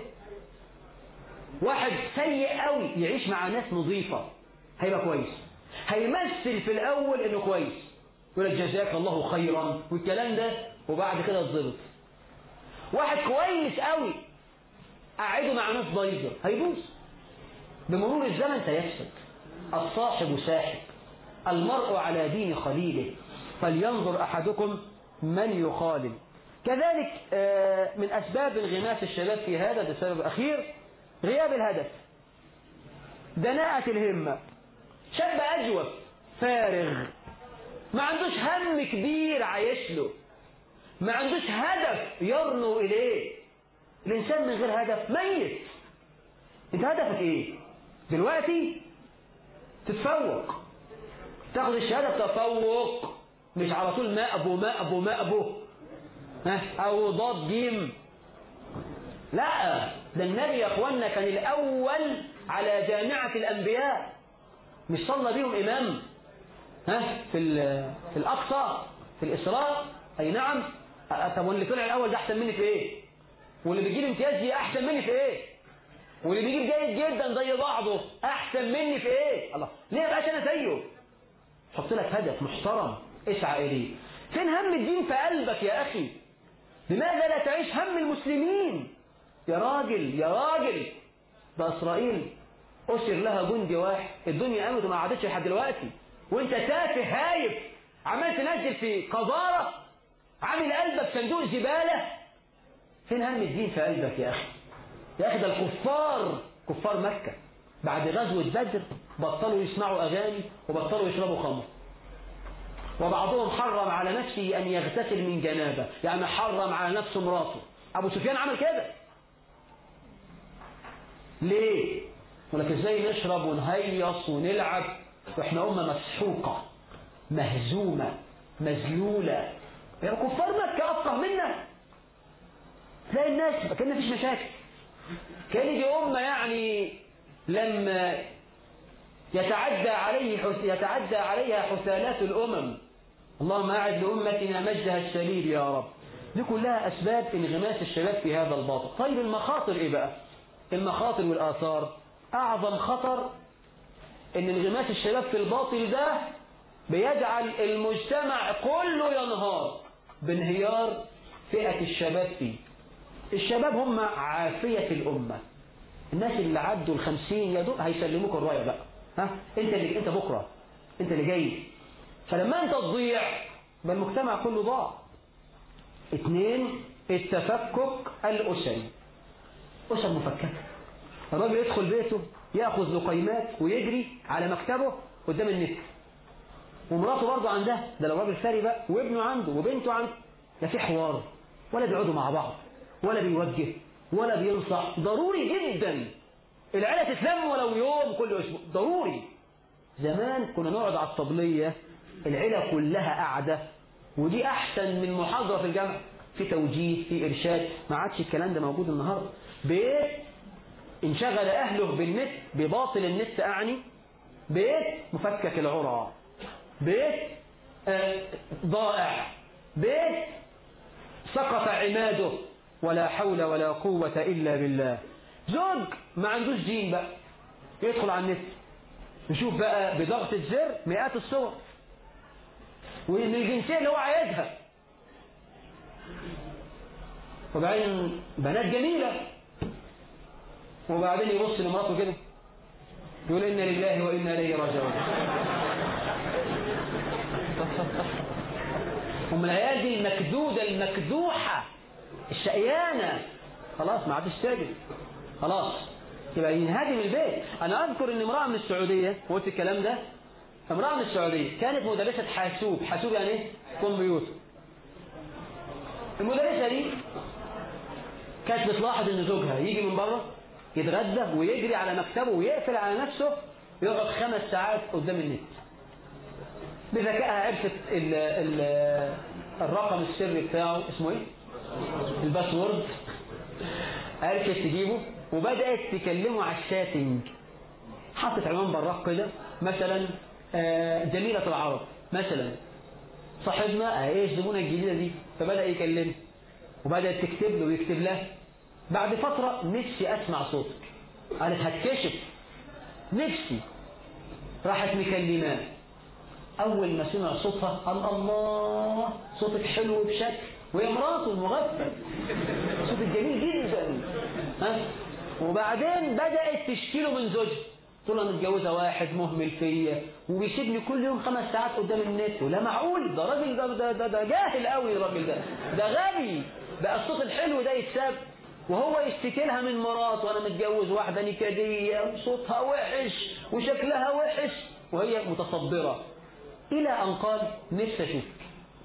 واحد سيء قوي يعيش مع ناس نظيفة هيبقى كويس هيمثل في الأول إنه كويس يقول لك جزاك الله خيرا والكلام ده وبعد كده اتظبط واحد كويس قوي قعده مع ناس ضيقة هيبوظ بمرور الزمن سيفسد الصاحب ساحب المرء على دين خليله فلينظر أحدكم من يخالل كذلك من أسباب انغماس الشباب في هذا ده سبب أخير غياب الهدف دناءة الهمة شاب أجوف فارغ ما عندوش هم كبير عايش له ما عندوش هدف يرنو إليه الإنسان من غير هدف ميت انت هدفك ايه دلوقتي تتفوق تاخد الشهادة تفوق مش على طول ما أبو ما أبو ما أبو ها أو ضاد جيم لا ده النبي يا اخوانا كان الأول على جامعة الأنبياء مش صلى بيهم إمام ها في في الأقصى في الإسراء أي نعم طب واللي طلع الأول ده أحسن مني في إيه واللي بيجيب امتياز دي أحسن مني في إيه واللي بيجيب جيد جدا زي بعضه أحسن مني في إيه الله ليه بقاش أنا زيه حط لك هدف محترم اسعى إليه فين هم الدين في قلبك يا أخي لماذا لا تعيش هم المسلمين يا راجل يا راجل ده إسرائيل أسر لها جندي واحد الدنيا قامت وما عادتش لحد دلوقتي وانت تافه هايف عمال تنزل في قذارة عامل قلبك صندوق زبالة فين هم الدين في قلبك يا أخي يا أخي ده الكفار كفار مكة بعد غزوة بدر بطلوا يسمعوا أغاني وبطلوا يشربوا خمر وبعضهم حرم على نفسه أن يغتسل من جنابة يعني حرم على نفسه مراته أبو سفيان عمل كده ليه؟ ولكن ازاي نشرب ونهيص ونلعب واحنا أمة مسحوقة مهزومة مذلولة يعني كفار مكة أفقه منا تلاقي الناس كان مفيش مشاكل كان يجي أمة يعني لما يتعدى عليه يتعدى عليها حثالات الأمم اللهم أعد لأمتنا مجدها السليل يا رب دي كلها أسباب انغماس الشباب في هذا الباطل طيب المخاطر إيه بقى المخاطر والآثار أعظم خطر إن انغماس الشباب في الباطل ده بيجعل المجتمع كله ينهار بانهيار فئة الشباب فيه الشباب هم عافية الأمة الناس اللي عدوا الخمسين يا دوب هيسلموك الراية بقى ها انت اللي انت بكرة انت اللي جاي فلما انت تضيع يبقى المجتمع كله ضاع اثنين التفكك الأسري أسر مفككة الراجل يدخل بيته ياخذ لقيمات ويجري على مكتبه قدام النت ومراته برضه عندها ده لو راجل ثري بقى وابنه عنده وبنته عنده لا في حوار ولا بيقعدوا مع بعض ولا بيوجه ولا بينصح ضروري جدا العيله تتلم ولو يوم كل اسبوع ضروري زمان كنا نقعد على الطبليه العيله كلها قاعده ودي احسن من محاضره في الجامعه في توجيه في ارشاد ما عادش الكلام ده موجود النهارده بيت انشغل اهله بالنت بباطل النت اعني بيت مفكك العرى بيت آه ضائع بيت سقط عماده ولا حول ولا قوة إلا بالله زوج ما عندوش دين بقى يدخل على النت نشوف بقى بضغط الزر مئات الصور ومن الجنسية اللي هو عايزها وبعدين بنات جميلة وبعدين يبص لمراته كده يقول إنا لله وإنا إليه راجعون هم العيال دي المكدودة المكدوحة الشقيانة خلاص ما عادش تاجر خلاص يبقى ينهدم البيت انا اذكر ان امراه من السعوديه قلت الكلام ده امراه من السعوديه كانت مدرسه حاسوب حاسوب يعني ايه كمبيوتر المدرسه دي كانت بتلاحظ ان زوجها يجي من بره يتغدى ويجري على مكتبه ويقفل على نفسه يقعد خمس ساعات قدام النت بذكائها عرفت ال ال الرقم السري بتاعه اسمه ايه الباسورد عرفت تجيبه وبدأت تكلمه على الشاتنج حطت عنوان براق كده مثلا آه، جميلة العرب مثلا صاحبنا ايه الزبونة الجديدة دي فبدأ يكلمه وبدأت تكتب له ويكتب لها بعد فترة نفسي أسمع صوتك قالت هتكشف نفسي راحت مكلماه أول ما سمع صوتها قال الله صوتك حلو بشكل وهي مراته مغفل صوتك جميل جدا ها وبعدين بدأت تشكيله من زوجها تقول انا متجوزه واحد مهمل فيا وبيسيبني كل يوم خمس ساعات قدام النت ولا معقول ده راجل ده ده, ده, ده جاهل قوي الراجل ده ده غبي بقى الصوت الحلو ده يتساب وهو يشتكي لها من مراته وانا متجوز واحده نكديه وصوتها وحش وشكلها وحش وهي متصبره الى ان قال نفسي اشوفك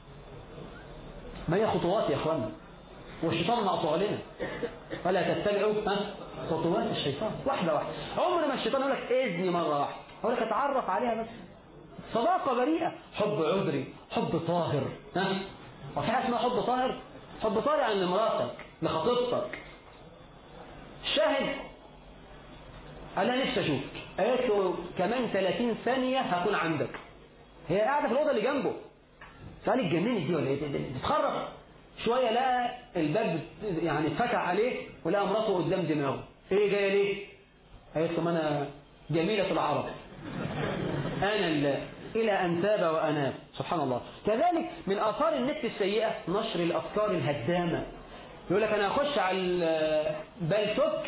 ما هي خطوات يا اخوانا والشيطان مقطوع لنا فلا تتبعوا ها خطوات الشيطان واحده واحده عمر ما الشيطان يقول لك اذني مره واحده يقول لك اتعرف عليها بس صداقه بريئه حب عذري حب طاهر ها وفي حاجه اسمها حب طاهر حب طاهر عن مراتك لخطيبتك شاهد قال لها نفسي اشوفك قالت له كمان 30 ثانيه هكون عندك هي قاعده في الاوضه اللي جنبه فقال اتجننت دي ولا ايه تتخرج شويه لقى الباب يعني اتفتح عليه ولقى مراته قدام دماغه ايه جايه ليه قالت له ما انا جميله العرب انا اللي الى ان تاب واناب سبحان الله كذلك من اثار النت السيئه نشر الافكار الهدامه يقول لك انا هخش على البلتوك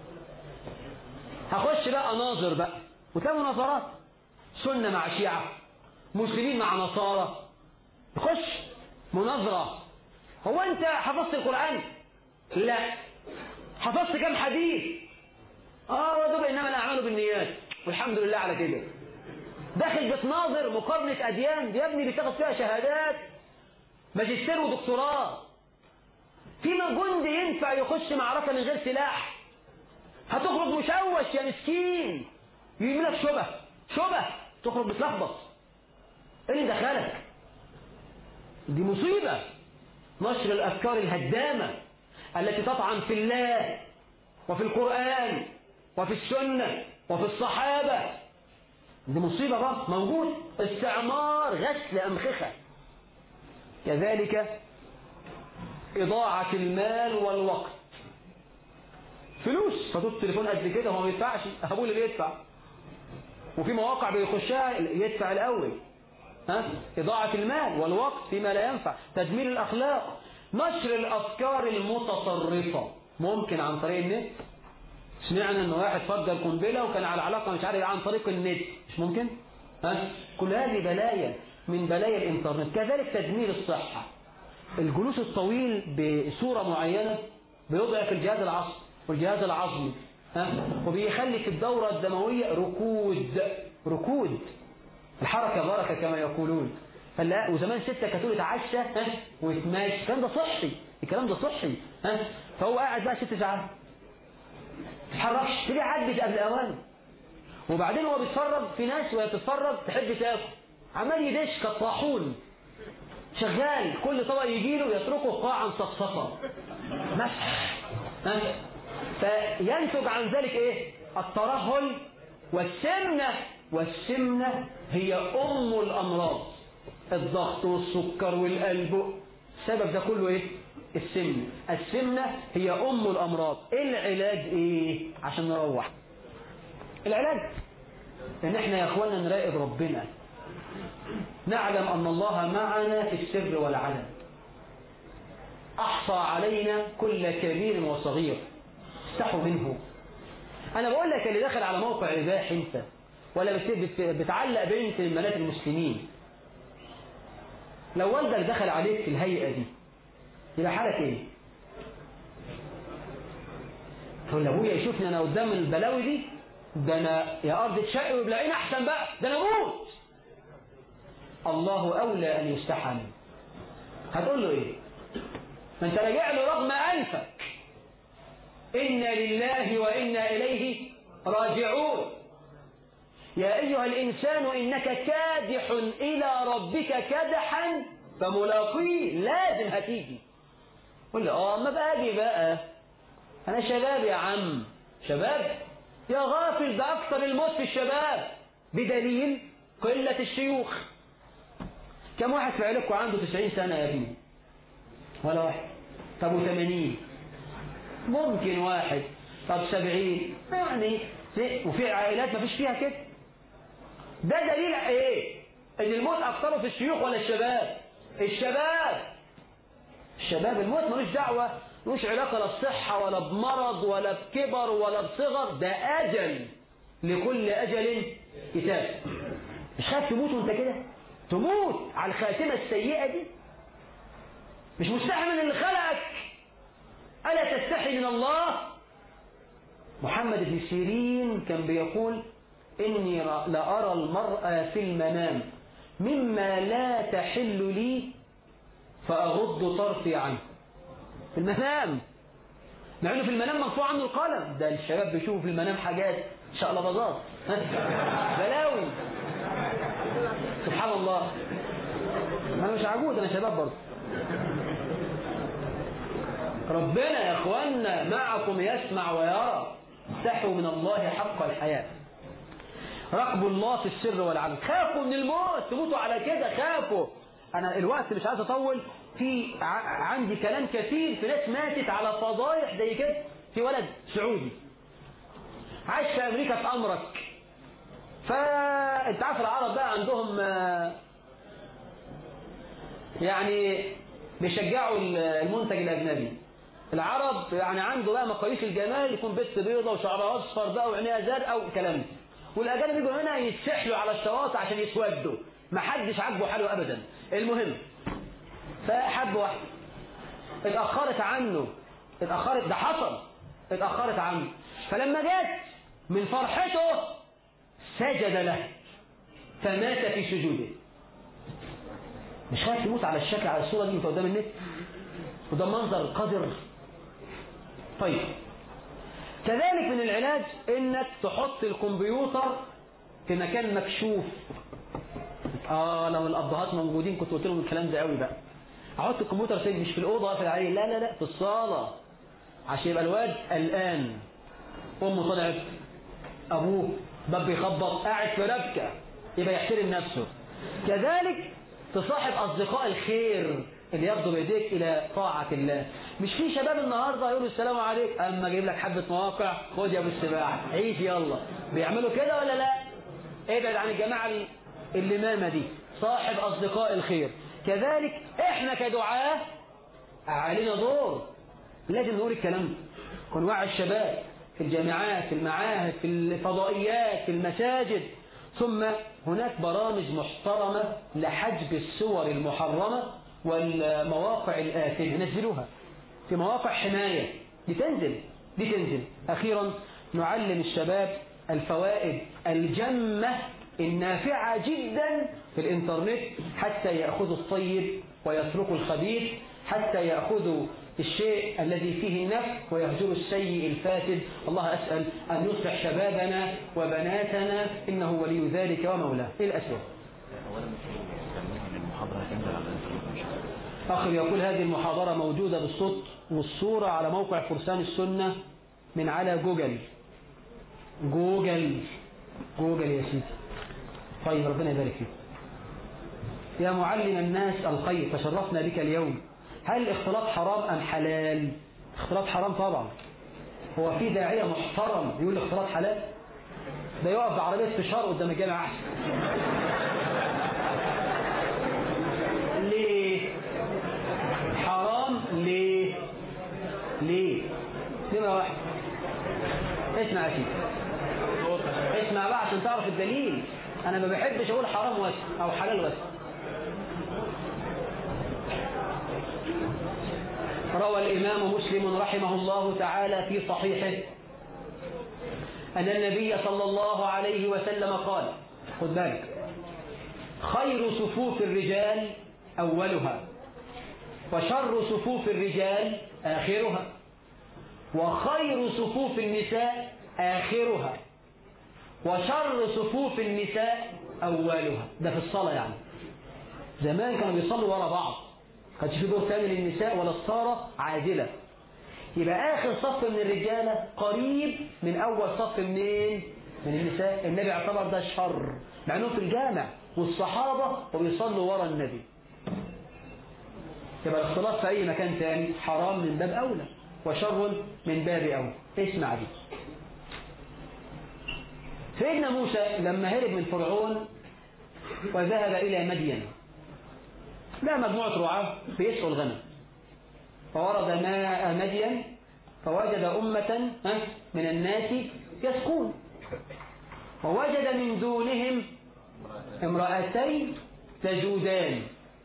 هخش بقى اناظر بقى وتلاقي مناظرات سنه مع شيعه مسلمين مع نصارى يخش مناظرة هو أنت حفظت القرآن؟ لا حفظت كم حديث؟ اه يا دوب انما الاعمال بالنيات والحمد لله على كده داخل بتناظر مقارنة أديان يا ابني بتاخد فيها شهادات ماجستير ودكتوراه في من جندي ينفع يخش معركة من غير سلاح هتخرج مشوش يا مسكين يجيلك شبه شبه تخرج متلخبط ايه اللي دخلك دي مصيبة نشر الأفكار الهدامة التي تطعن في الله وفي القرآن وفي السنة وفي الصحابة دي مصيبة بقى موجود استعمار غسل أمخخة كذلك إضاعة المال والوقت فلوس فاتوت التليفون قد كده هو ما بيدفعش أبوه اللي بيدفع وفي مواقع بيخشها يدفع الأول ها إضاعة المال والوقت فيما لا ينفع تدمير الأخلاق نشر الأفكار المتطرفة ممكن عن طريق النت سمعنا ان واحد فجر قنبله وكان على علاقه مش عارف عن طريق النت مش ممكن ها كل هذه بلايا من بلايا الانترنت كذلك تدمير الصحه الجلوس الطويل بصوره معينه بيضعف الجهاز العصبي والجهاز العظمي ها وبيخلي في الدوره الدمويه ركود ركود الحركه بركه كما يقولون فلا وزمان ستة كانت تقول اتعشى ها ويتماشى الكلام ده صحي الكلام ده صحي ها فهو قاعد بقى ست ساعات تتحركش تيجي عدت قبل اوانه وبعدين هو بيتفرج في ناس وهي بتتفرج تحب تاكل عمال يدش كالطاحون شغال كل طبق يجي له يتركه قاعا صفصفا مسح ها فينتج عن ذلك ايه الترهل والسمنة والسمنة هي أم الأمراض الضغط والسكر والقلب السبب ده كله ايه السمنة السمنة هي أم الأمراض العلاج ايه عشان نروح العلاج ان احنا يا اخوانا نراقب ربنا نعلم ان الله معنا في السر والعلن احصى علينا كل كبير وصغير استحوا منه انا بقول لك اللي دخل على موقع اباح انت ولا بت- بتعلق بنت من بنات المسلمين لو والدك دخل عليك في الهيئة دي يبقى حالك ايه تقول ابويا يشوفني انا قدام البلاوي دي ده انا يا ارض تشقي ويبلعين احسن بقى ده انا اموت الله اولى ان يستحى منه هتقول له ايه ما انت راجع له رغم انفك انا لله وانا اليه راجعون يا ايها الانسان انك كادح الى ربك كدحا فملاقيه لازم هتيجي قول له اه ما باجي بقى انا شباب يا عم شباب يا غافل ده اكثر الموت في الشباب بدليل قلة الشيوخ كم واحد في عيلتكم عنده 90 سنة يا ابني ولا واحد طب و80 ممكن واحد طب 70 يعني زي- وفي عائلات ما فيش فيها كده ده دليل ايه ان الموت اكثره في الشيوخ ولا الشباب الشباب الشباب الموت ملوش دعوة ملوش علاقة لا بصحة ولا بمرض ولا بكبر ولا بصغر ده أجل لكل أجل كتاب مش خايف تموت وانت كده تموت على الخاتمة السيئة دي مش مستحي من اللي خلقك ألا تستحي من الله محمد بن سيرين كان بيقول إني لأرى المرأة في المنام مما لا تحل لي فأغض طرفي عنه في المنام مع انه في المنام مرفوع عنه القلم ده الشباب بيشوفوا في المنام حاجات شقلباظات بلاوي سبحان الله انا مش عجوز انا شباب برضه ربنا يا اخوانا معكم يسمع ويرى استحوا من الله حق الحياه راقبوا الله في السر والعلن خافوا من الموت تموتوا على كده خافوا انا الوقت مش عايز اطول في ع- عندي كلام كثير في ناس ماتت على فضايح زي كده في ولد سعودي عايش في امريكا في امرك فانت عارف العرب بقى عندهم آه، يعني بيشجعوا المنتج الاجنبي العرب يعني عنده بقى مقاييس الجمال يكون بنت بيضه وشعرها اصفر بقى وعينيها زرقاء والكلام ده والاجانب يجوا هنا يتسحلوا على الشواطئ عشان يسودوا ما حدش عاجبه حاله ابدا المهم فحب واحده اتاخرت عنه اتاخرت ده حصل اتاخرت عنه فلما جت من فرحته سجد له فمات في سجوده مش خايف يموت على الشكل على الصوره دي انت قدام النت وده منظر قذر طيب كذلك من العلاج انك تحط الكمبيوتر في مكان مكشوف اه لو الابهات موجودين كنت قلت لهم الكلام ده قوي بقى احط الكمبيوتر فين مش في الاوضه اقفل عليه لا لا لا في الصاله عشان يبقى الواد قلقان امه طلعت ابوه باب بيخبط قاعد في ربكه يبقى يحترم نفسه كذلك تصاحب اصدقاء الخير اللي ياخدوا بايديك الى طاعه الله مش في شباب النهارده يقولوا السلام عليكم اما اجيب لك حبه مواقع خد يا ابو السباع عيش يلا بيعملوا كده ولا لا ابعد عن الجماعه اللمامه دي صاحب اصدقاء الخير كذلك احنا كدعاه علينا دور لازم نقول الكلام ده كن وعي الشباب في الجامعات في المعاهد في الفضائيات في المساجد ثم هناك برامج محترمة لحجب الصور المحرمة والمواقع الآثمة نزلوها في مواقع حماية دي تنزل دي تنزل أخيرا نعلم الشباب الفوائد الجمة النافعة جدا في الإنترنت حتى يأخذوا الطيب ويتركوا الخبيث حتى يأخذوا الشيء الذي فيه النفع ويهجر السيء الفاسد الله أسأل أن يصلح شبابنا وبناتنا إنه ولي ذلك ومولاه إيه الأسباب اولا مش المحاضره هتنزل على الانترنت ان شاء الله أخي يقول هذه المحاضرة موجودة بالصوت والصورة على موقع فرسان السنة من على جوجل جوجل جوجل يا سيدي طيب ربنا يبارك فيك يا معلم الناس الخير تشرفنا بك اليوم هل الاختلاط حرام أم حلال اختلاط حرام طبعا هو في داعية محترم يقول الاختلاط حلال ده يقف بعربية فشار قدام الجامع أحسن ليه حرام ليه ليه نمرة واحد اسمع يا سيدي اسمع بقى عشان تعرف الدليل انا ما بحبش اقول حرام واسع او حلال واسع روى الإمام مسلم رحمه الله تعالى في صحيحه أن النبي صلى الله عليه وسلم قال خد بالك خير صفوف الرجال أولها وشر صفوف الرجال آخرها وخير صفوف النساء آخرها وشر صفوف النساء أولها ده في الصلاة يعني زمان كانوا بيصلوا ورا بعض كانش في دور ثاني للنساء ولا الصارة عادلة يبقى آخر صف من الرجالة قريب من أول صف منين؟ من النساء النبي اعتبر ده شر مع انهم في الجامع والصحابة وبيصلوا ورا النبي يبقى الاختلاط في أي مكان ثاني حرام من باب أولى وشر من باب أولى اسمع دي سيدنا موسى لما هرب من فرعون وذهب إلى مدين لا مجموعة رعاة بيسقوا الغنم فورد ماء مدين فوجد أمة من الناس يسقون ووجد من دونهم امرأتين تجودان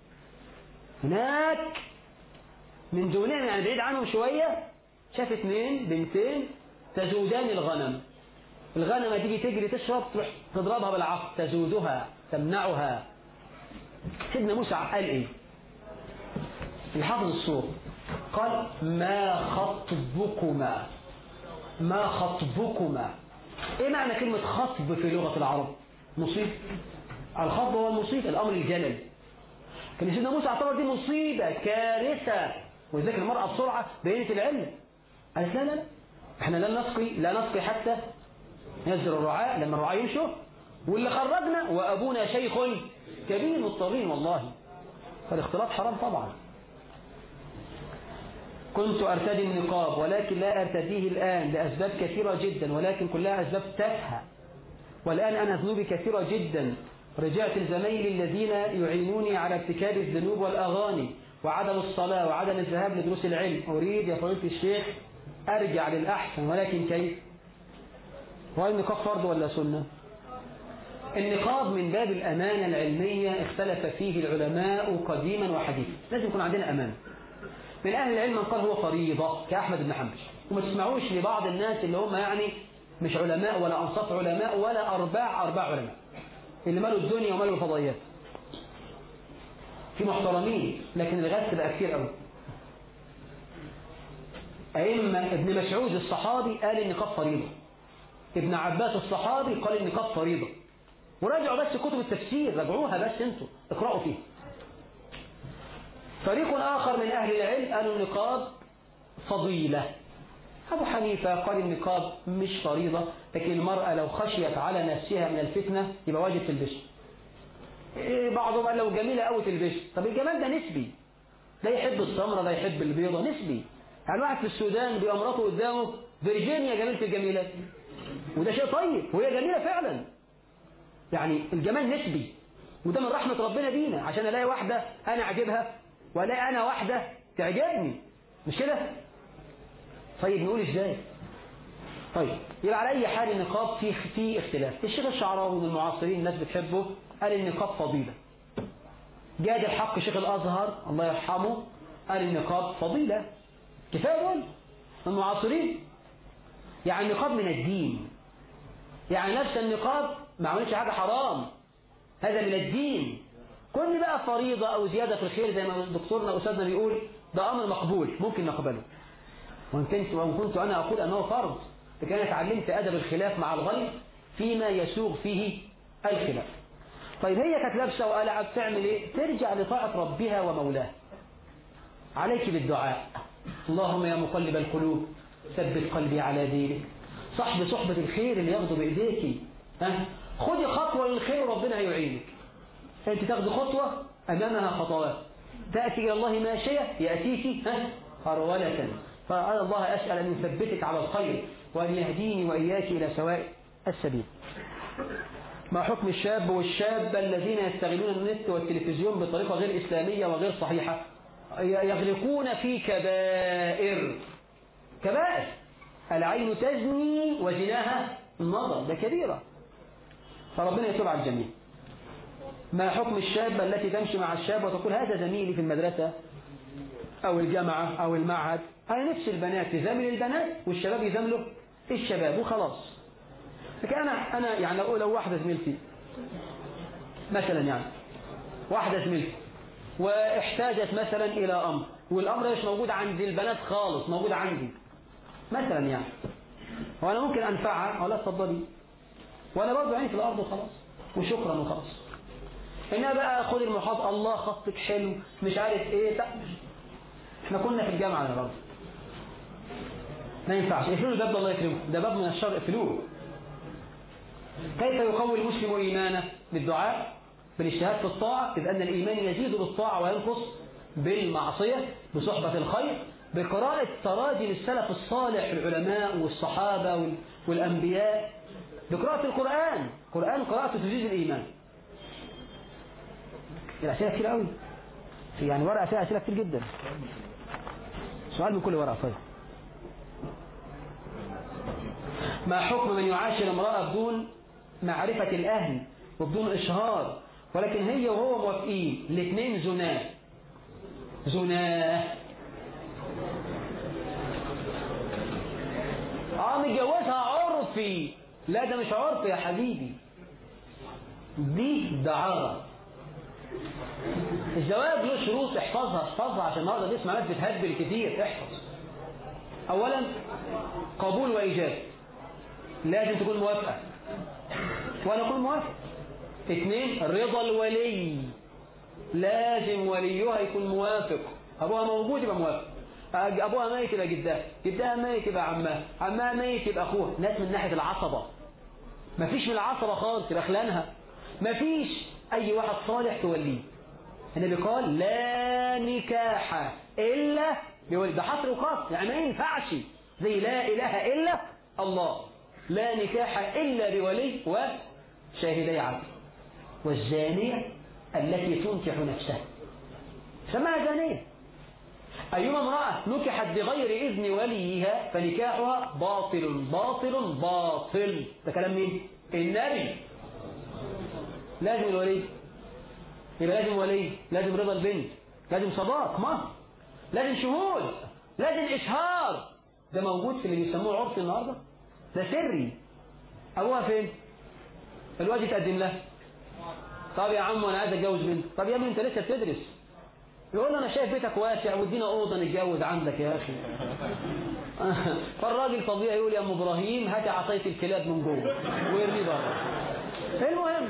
هناك من دونهم يعني بعيد عنهم شوية شاف اثنين بنتين تجودان الغنم الغنمة تيجي تجري تشرب تروح تضربها بالعصا تزودها تمنعها سيدنا موسى قال ايه الحافظ الصور قال ما خطبكما ما خطبكما ايه معنى كلمة خطب في لغة العرب مصيب الخطب هو المصيب الامر الجلل كان سيدنا موسى اعتبر دي مصيبة كارثة ولذلك المرأة بسرعة بينت العلم قالت لا لا لا احنا لا نسقي لا نسقي حتى ينزل الرعاء لما الرعاء يمشوا واللي خرجنا وابونا شيخ كبير مضطرين والله فالاختلاط حرام طبعا كنت أرتدي النقاب ولكن لا أرتديه الآن لأسباب كثيرة جدا ولكن كلها أسباب تافهة والآن أنا ذنوبي كثيرة جدا رجعت لزمايلي الذين يعينوني على ارتكاب الذنوب والأغاني وعدم الصلاة وعدم الذهاب لدروس العلم أريد يا فضيلة الشيخ أرجع للأحسن ولكن كيف؟ هو النقاب فرض ولا سنة؟ النقاب من باب الأمانة العلمية اختلف فيه العلماء قديما وحديثا لازم يكون عندنا أمانة من أهل العلم من قال هو فريضة كأحمد بن حنبل وما تسمعوش لبعض الناس اللي هم يعني مش علماء ولا أنصاف علماء ولا أرباع أرباع علماء اللي مالوا الدنيا ومالوا الفضائيات في محترمين لكن الغث بقى كتير قوي أئمة ابن مسعود الصحابي قال النقاب فريضة ابن عباس الصحابي قال النقاب فريضة وراجعوا بس كتب التفسير راجعوها بس انتوا اقرأوا فيها فريق آخر من أهل العلم قالوا النقاب فضيلة أبو حنيفة قال النقاب مش فريضة لكن المرأة لو خشيت على نفسها من الفتنة يبقى واجب تلبسه إيه بعضهم قال لو جميلة قوي تلبسه طب الجمال ده نسبي ده يحب السمرة ده يحب البيضة نسبي يعني واحد في السودان بيبقى مراته قدامه فيرجينيا جميلة الجميلات وده شيء طيب وهي جميلة فعلا يعني الجمال نسبي وده من رحمة ربنا بينا عشان الاقي واحدة انا اعجبها والاقي انا واحدة تعجبني مش كده طيب نقول ازاي طيب يبقى على اي حال النقاب فيه في اختلاف الشيخ الشعراوي من المعاصرين الناس بتحبه قال النقاب فضيلة جاد الحق شيخ الازهر الله يرحمه قال النقاب فضيلة كفايه دول المعاصرين يعني النقاب من الدين يعني نفس النقاب ما عملش حاجة حرام هذا من الدين كل بقى فريضة أو زيادة في الخير زي ما دكتورنا أستاذنا بيقول ده أمر مقبول ممكن نقبله وإن كنت, وإن كنت أنا أقول أنه فرض لكن أنا تعلمت أدب الخلاف مع الغير فيما يسوغ فيه الخلاف طيب هي كانت لابسة وقلعت تعمل إيه؟ ترجع لطاعة ربها ومولاها عليك بالدعاء اللهم يا مقلب القلوب ثبت قلبي على دينك صحب صحبة الخير اللي ياخده بإيديك ها خدي خطوة للخير وربنا هيعينك أنت تاخدي خطوة أمامها خطوات تأتي إلى الله ماشية يأتيك ها هرولة فأنا الله أسأل أن يثبتك على الخير وأن يهديني وإياك إلى سواء السبيل ما حكم الشاب والشابة الذين يستغلون النت والتلفزيون بطريقة غير إسلامية وغير صحيحة يغرقون في كبائر كبائر العين تزني وزناها النظر ده كبيرة فربنا يتوب على الجميع ما حكم الشابة التي تمشي مع الشاب وتقول هذا زميلي في المدرسة أو الجامعة أو المعهد أنا نفس البنات تزامل البنات والشباب يزاملوا الشباب وخلاص لكن أنا أنا يعني أقول لو واحدة زميلتي مثلا يعني واحدة زميلتي واحتاجت مثلا إلى أمر والأمر مش موجود عند البنات خالص موجود عندي مثلا يعني وأنا ممكن أنفعها ولا تفضلي وأنا برضه عيني في الأرض وخلاص وشكرا وخلاص إنها بقى خد المحاضرة الله خطك حلو مش عارف إيه لا إحنا كنا في الجامعة يا راجل ما ينفعش اقفلوا الباب ده الله يكرمه ده باب من الشر اقفلوه كيف يقوي المسلم إيمانه بالدعاء بالاجتهاد في الطاعة إذ أن الإيمان يزيد بالطاعة وينقص بالمعصية بصحبة الخير بقراءة تراجم السلف الصالح العلماء والصحابة والأنبياء بقراءة القرآن القرآن قراءة تزيد الإيمان الأسئلة كتير قوي في يعني ورقة فيها أسئلة كتير جدا سؤال من كل ورقة طيب ما حكم من يعاشر امرأة بدون معرفة الأهل وبدون إشهار ولكن هي وهو موافقين الاثنين زناه زناه اه متجوزها عرفي لا ده مش عرفي يا حبيبي دي دعارة الزواج له شروط احفظها احفظها عشان النهارده تسمع ناس بتهبل كتير احفظ اولا قبول وايجاب لازم تكون موافقه وانا اكون موافق اثنين رضا الولي لازم وليها يكون موافق ابوها موجود يبقى موافق ابوها ميت يبقى جدها جدها ميت يبقى عمها عمها ميت يبقى اخوها ناس من ناحيه العصبه مفيش من العصبه خالص يبقى خلانها مفيش اي واحد صالح توليه النبي قال لا نكاح الا بولي ده حصر وقصر يعني ما ينفعش زي لا اله الا الله لا نكاح الا بولي وشاهدي عدل والزانيه التي تنكح نفسها سماها زانيه أيما امرأة نكحت بغير إذن وليها فنكاحها باطل باطل باطل ده كلام مين؟ النبي لازم الولي يبقى لازم ولي لازم رضا البنت لازم صداق مهر لازم شهود لازم إشهار ده موجود في اللي بيسموه عرف النهارده ده سري أبوها فين الواد يتقدم له طب يا عم انا عايز اتجوز بنت طب يا ابني انت لسه بتدرس يقول له انا شايف بيتك واسع وادينا اوضه نتجوز عندك يا اخي فالراجل طبيعي يقول يا ام ابراهيم هات عصايه الكلاب من جوه ويرميه بره المهم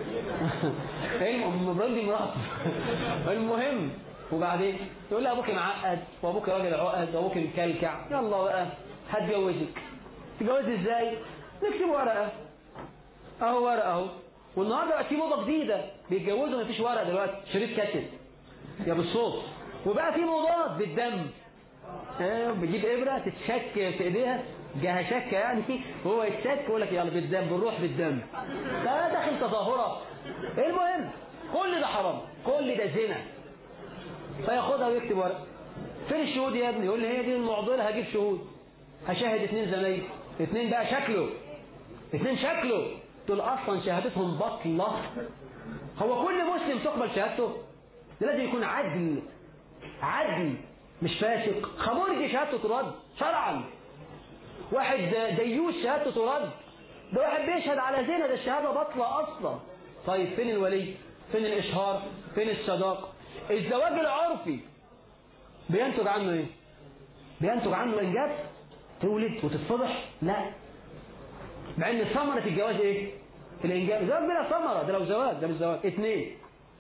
ام ابراهيم دي مراته المهم وبعدين يقول لها ابوك معقد وابوك راجل عقد وابوك مكلكع يلا بقى هتجوزك تجوزي ازاي نكتب ورقه اهو ورقه اهو والنهارده بقى في موضه جديده بيتجوزوا مفيش ورق دلوقتي شريط كاسيت يا بالصوت وبقى في موضات بالدم اه بيجيب ابره تتشك في ايديها جاها شكه يعني هو يتشك يقول لك يلا بالدم بنروح بالدم ده داخل تظاهره المهم كل ده حرام كل ده زنا فياخدها ويكتب ورق فين الشهود يا ابني يقول لي هي دي المعضله هجيب شهود هشاهد اثنين زمايل اثنين بقى شكله اثنين شكله دول اصلا شهادتهم بطلة هو كل مسلم تقبل شهادته ده لازم يكون عدل عدل مش فاسق خمرجي شهادته ترد شرعا واحد ديوش شهادته ترد ده واحد بيشهد على زنا ده الشهادة بطلة اصلا طيب فين الولي فين الاشهار فين الصداق الزواج العرفي بينتج عنه ايه بينتج عنه انجاب تولد وتتفضح لا مع ان ثمرة الجواز ايه الانجاب زواج بلا ثمرة ده لو زواج ده مش زواج اثنين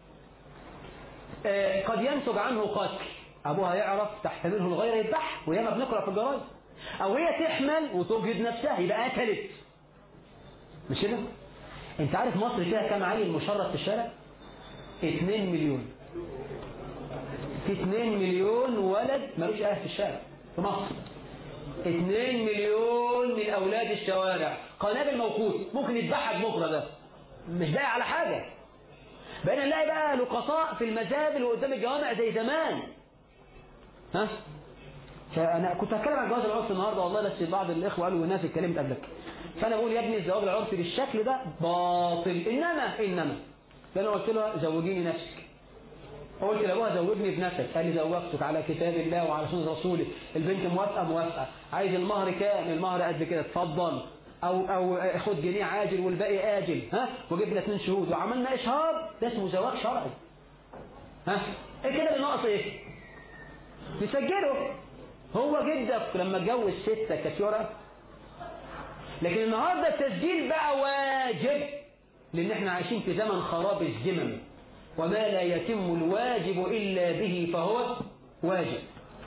آه قد ينتج عنه قتل ابوها يعرف تحتمله الغير يذبح وياما بنقرا في الجرايد او هي تحمل وتوجد نفسها يبقى قتلت مش كده انت عارف مصر فيها كام عيل مشرد في الشارع 2 مليون في 2 مليون ولد ملوش اهل في الشارع في مصر 2 مليون من اولاد الشوارع قنابل موقوت ممكن يتبحث بكره ده مش باقي على حاجه بقينا نلاقي بقى لقطاء في المزابل وقدام الجوامع زي زمان ها فانا كنت هتكلم عن الجواز العرفي النهارده والله بس بعض الاخوه قالوا الناس اتكلمت قبلك فانا بقول يا ابني الزواج العرفي بالشكل ده باطل انما انما فانا قلت له زوجيني نفسك قلت لابوها زوجني بنفسك قال لي زوجتك على كتاب الله وعلى سنة رسوله البنت موافقة موافقة عايز المهر كام المهر قد كده اتفضل او او خد جنيه عاجل والباقي اجل ها وجبنا اثنين شهود وعملنا اشهار ده اسمه زواج شرعي ها ايه كده اللي ناقص ايه نسجله هو جدك لما اتجوز ستة كانت ورقة لكن النهارده التسجيل بقى واجب لان احنا عايشين في زمن خراب الزمن وما لا يتم الواجب إلا به فهو واجب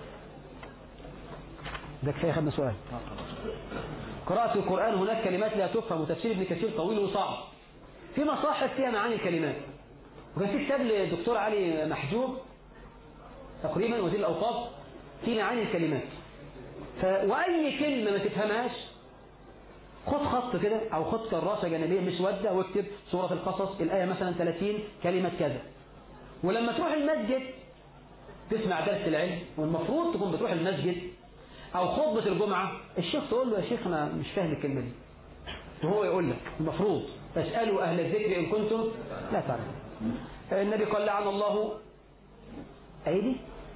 ده كفاية خدنا سؤال قراءة القرآن هناك كلمات لا تفهم وتفسير ابن كثير طويل وصعب في مصاحف فيها معاني الكلمات وكان في كتاب للدكتور علي محجوب تقريبا وزير الأوقاف في معاني الكلمات ف... وأي كلمة ما تفهمهاش خد خط كده او خد كراسه جانبيه مسوده واكتب سوره القصص الايه مثلا 30 كلمه كذا ولما تروح المسجد تسمع درس العلم والمفروض تكون بتروح المسجد او خطبه الجمعه الشيخ تقول له يا شيخ انا مش فاهم الكلمه دي وهو يقول لك المفروض فاسالوا اهل الذكر ان كنتم لا تعلمون النبي قال لعن الله ايدي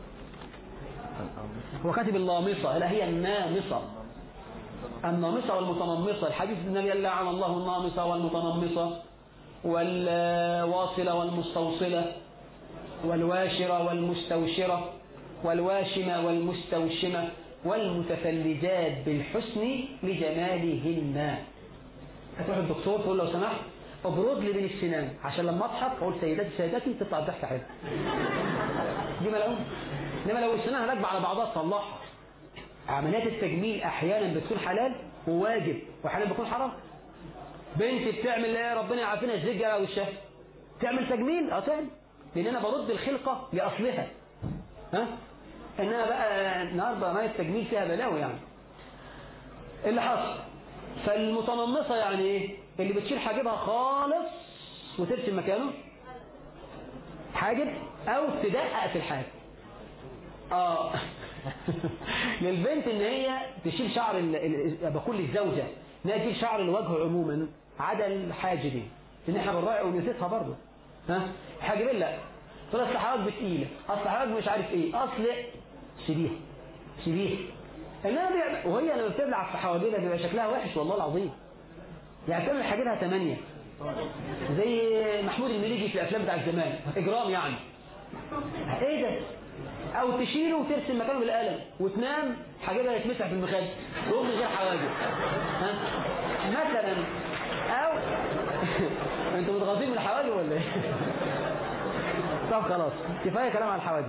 هو كاتب اللامصه لا هي النامصه النامصة والمتنمصة الحديث النبي قال لعن الله النامصة والمتنمصة والواصلة والمستوصلة والواشرة والمستوشرة والواشمة والمستوشمة والمتفلجات بالحسن لجمالهن هتروح الدكتور تقول لو سمحت ابرد لي بين السنان عشان لما اضحك اقول سيداتي سيداتي تطلع الضحكه حلوه دي ملعون انما لو السنان راكبه على بعضها تصلحها عمليات التجميل احيانا بتكون حلال وواجب واحيانا بتكون حرام بنت بتعمل ايه ربنا يعافينا الزج على وشها تعمل تجميل اه تعمل لان انا برد الخلقه لاصلها ها انما بقى النهارده عمليه التجميل فيها بلاوي يعني اللي حصل فالمتنمصه يعني ايه اللي بتشيل حاجبها خالص وترسم مكانه حاجب او تدقق في الحاجب اه للبنت ان هي تشيل شعر ال... ال... بقول للزوجه انها تشيل شعر الوجه عموما عدا الحاجبين ان احنا بنراعي ونسيتها برضه ها حاجه لا تقول اصل حواجب تقيله اصل حواجب مش عارف ايه اصل سيبيها سيبيها انما بيبقى- وهي لما بتبلع في حواجبها بيبقى شكلها وحش والله العظيم يعني بتعمل حاجتها ثمانية زي محمود المليجي في الافلام بتاع زمان اجرام يعني ايه ده او تشيله وترسم مكانه بالقلم وتنام حاجبها يتمسح في المخده تقوم من غير حواجب ها مثلا او انتوا متغاظين من الحواجب ولا ايه طب خلاص كفايه كلام عن الحواجب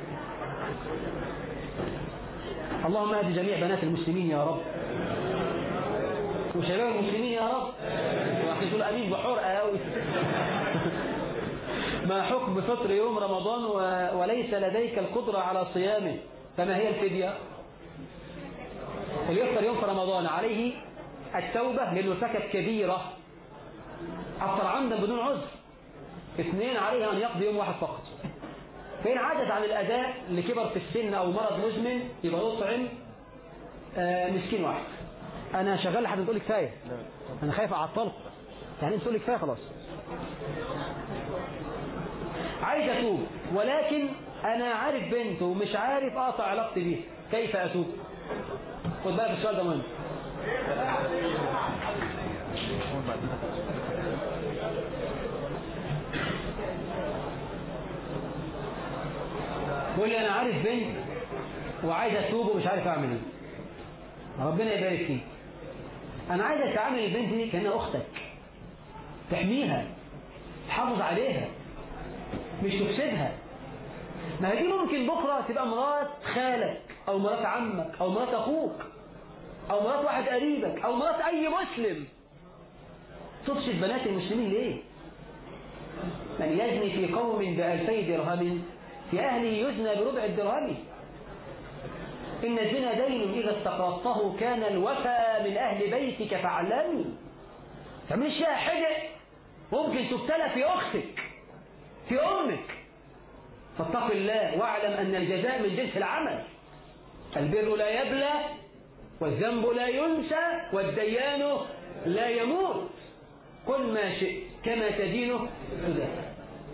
اللهم اهد جميع بنات المسلمين يا رب وشباب المسلمين يا رب واحنا تقول امين بحرقه قوي ما حكم فطر يوم رمضان و... وليس لديك القدرة على صيامه فما هي الفدية اللي يفطر يوم في رمضان عليه التوبة لأنه ارتكب كبيرة أفطر عمدا بدون عذر اثنين عليه أن يقضي يوم واحد فقط فإن عجز عن الأداء لكبر في السن أو مرض مزمن يبقى يطعم آه مسكين واحد أنا شغال لحد تقول لي كفاية أنا خايف أعطلك يعني أنت تقول لي كفاية خلاص عايز أتوب ولكن أنا عارف بنت ومش عارف أقطع علاقتي بيها كيف أتوب خد بالك السؤال ده مهم بيقول لي أنا عارف بنت وعايز أتوب ومش عارف أعمل إيه ربنا يبارك فيك أنا عايز أتعامل البنت دي كأنها أختك تحميها تحافظ عليها مش تفسدها ما هي دي ممكن بكرة تبقى مرات خالك أو مرات عمك أو مرات أخوك أو مرات واحد قريبك أو مرات أي مسلم تفسد بنات المسلمين ليه؟ من يزني في قوم بألفي درهم في أهله يزنى بربع الدرهم إن الزنا دين إذا استقرضته كان الوفى من أهل بيتك فاعلمي تعملش فيها حاجة ممكن تبتلى في أختك في أمك فاتق الله واعلم أن الجزاء من جنس العمل البر لا يبلى والذنب لا ينسى والديان لا يموت كل ما شئت كما تدينه تدان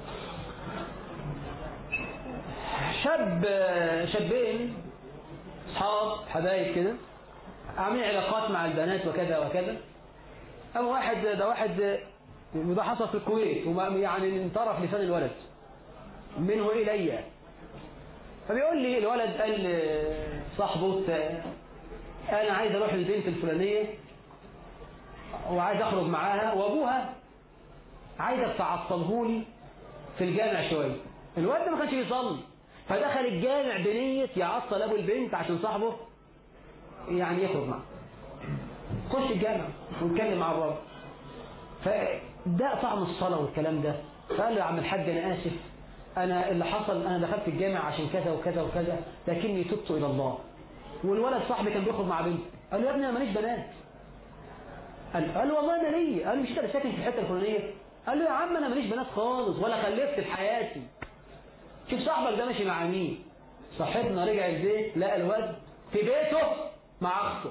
شاب شابين اصحاب حبايب كده عاملين علاقات مع البنات وكذا وكذا أما واحد ده واحد وده حصل في الكويت وما يعني من طرف لسان الولد منه إلي فبيقول لي الولد قال صاحبه أنا عايز أروح للبنت الفلانية وعايز أخرج معاها وأبوها عايزك تعطلهولي في الجامع شوية الولد ده ما كانش بيصلي فدخل الجامع بنية يعطل أبو البنت عشان صاحبه يعني يخرج معه خش الجامع ونتكلم مع الراجل فده طعم الصلاة والكلام ده فقال له يا عم الحاج أنا آسف أنا اللي حصل أنا دخلت الجامع عشان كذا وكذا وكذا لكني تبت إلى الله والولد صاحبي كان بيخرج مع بنت قال له يا ابني أنا ماليش بنات قال قال له والله أنا ليا قال له مش أنت ساكن في الحتة الفلانية قال له يا عم أنا ماليش بنات خالص ولا خلفت في حياتي شوف صاحبك ده ماشي مع مين صاحبنا رجع البيت لقى الواد في بيته مع أخته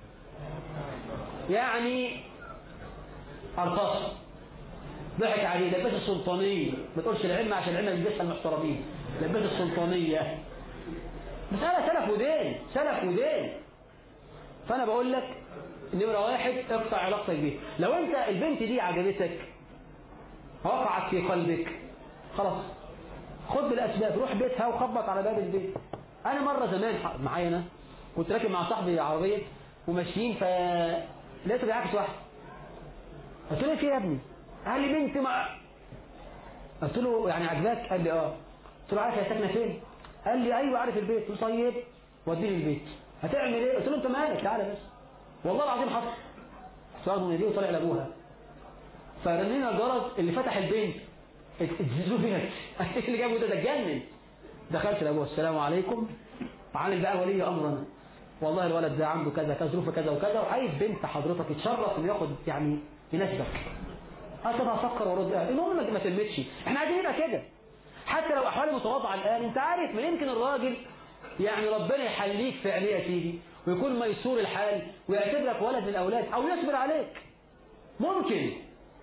يعني أرقص ضحك عليه لبس السلطانية ما تقولش العلم عشان العلم بيلبسها المحترمين لبس السلطانية مسألة سلف ودين سلف ودين فأنا بقول لك نمرة واحد اقطع علاقتك بيه لو أنت البنت دي عجبتك وقعت في قلبك خلاص خد بالأسباب روح بيتها وخبط على باب البيت أنا مرة زمان معايا أنا كنت راكب مع صاحبي عربية وماشيين ف لقيته بيعكس واحد قلت له في يا ابني قال لي بنت مع قلت له يعني عجباك قال لي اه قلت له عارف هي ساكنه فين قال لي ايوه عارف البيت قلت له طيب وديني البيت هتعمل ايه قلت له انت مالك تعالى بس والله العظيم حصل صار من دي وطلع لابوها فرنينا الجرس اللي فتح البنت اتزلزلوا فيها اللي جابه ده ده اتجنن دخلت لابوها السلام عليكم عامل بقى ولي امرنا والله الولد ده عنده كذا كذا ظروف كذا وكذا وعايز بنت حضرتك يتشرف انه ياخد يعني يناسبك اه طب هفكر وارد المهم ما تلمتش احنا عايزين نبقى كده حتى لو احوالي متواضعه الان انت عارف ما يمكن الراجل يعني ربنا يحليك في عينيه يا سيدي ويكون ميسور الحال ويعتبرك ولد من الاولاد او يصبر عليك ممكن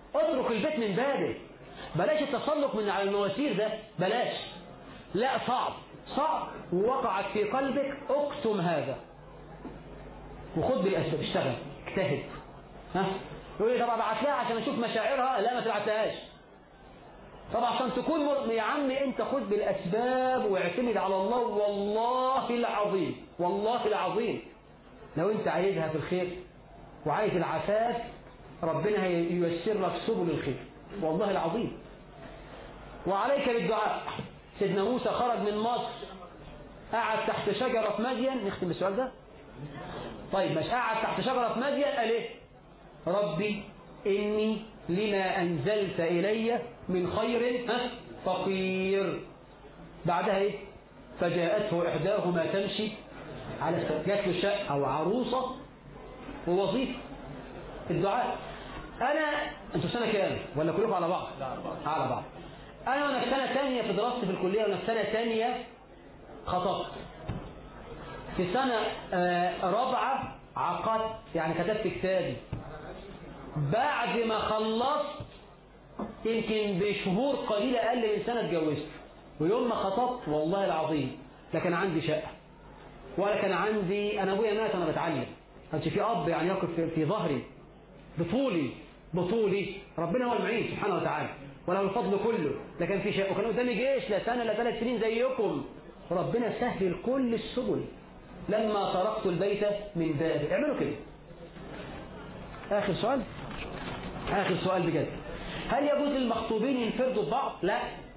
اترك البيت من بابه بلاش التسلق من على المواسير ده بلاش لا صعب صعب ووقعت في قلبك اكتم هذا وخد بالاسباب اشتغل اجتهد ها يقول لي طب ابعت لها عشان اشوف مشاعرها لا ما تبعتهاش طب عشان تكون مر... يا عمي انت خد بالاسباب واعتمد على الله والله العظيم والله العظيم لو انت عايزها في الخير وعايز العفاف ربنا هييسر لك سبل الخير والله العظيم وعليك بالدعاء سيدنا موسى خرج من مصر قعد تحت شجرة في مدين نختم السؤال ده طيب مش قعد تحت شجرة في مدين قال ايه ربي إني لما أنزلت إلي من خير ها فقير بعدها ايه فجاءته إحداهما تمشي على السبت جات له شقة أو عروسة ووظيفة الدعاء أنا أنتوا سنة كام ولا كلكم على بعض على بعض أنا وأنا في سنة ثانية في دراستي في الكلية وأنا في سنة ثانية خطبت في سنة آه، رابعة عقدت يعني كتبت كتابي بعد ما خلصت يمكن بشهور قليلة أقل من سنة اتجوزت ويوم ما خطبت والله العظيم لا كان عندي شقة ولا كان عندي أنا أبويا مات وأنا بتعلم كانش في أب يعني يقف في- في ظهري بطولي بطولي ربنا هو المعين سبحانه وتعالى وله الفضل كله لا كان في شيء وكان قدامي جيش لا سنة لا ثلاث سنين زيكم ربنا سهل كل السبل لما طرقت البيت من بابه اعملوا كده آخر سؤال آخر سؤال بجد هل يجوز للمخطوبين ينفردوا ببعض لا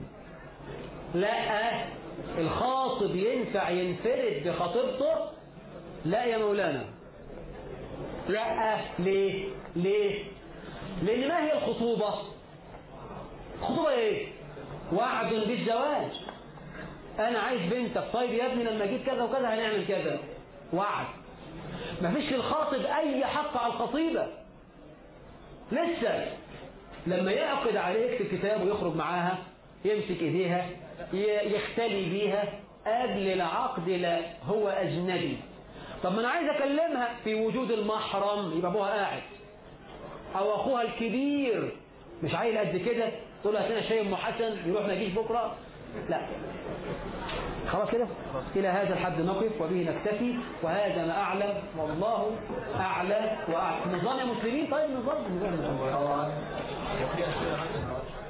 لا الخاطب ينفع ينفرد بخطيبته لا يا مولانا لا ليه ليه لان ما هي الخطوبة الخطوبة ايه وعد بالزواج انا عايز بنتك طيب يا ابني لما اجيب كذا وكذا هنعمل كذا وعد مفيش للخاطب اي حق على الخطيبة لسه لما يعقد عليه يكتب كتاب ويخرج معاها يمسك ايديها ي- يختلي بيها قبل العقد لا هو اجنبي طب ما انا عايز اكلمها في وجود المحرم يبقى ابوها قاعد او اخوها الكبير مش عيل قد كده تقول له هات لنا شاي ام حسن يروح ما يجيش بكره لا خلاص كده إلى هذا الحد نقف وبه نكتفي وهذا ما أعلم والله أعلى وأعلم نظام يا مسلمين طيب نظام نظام, نظام.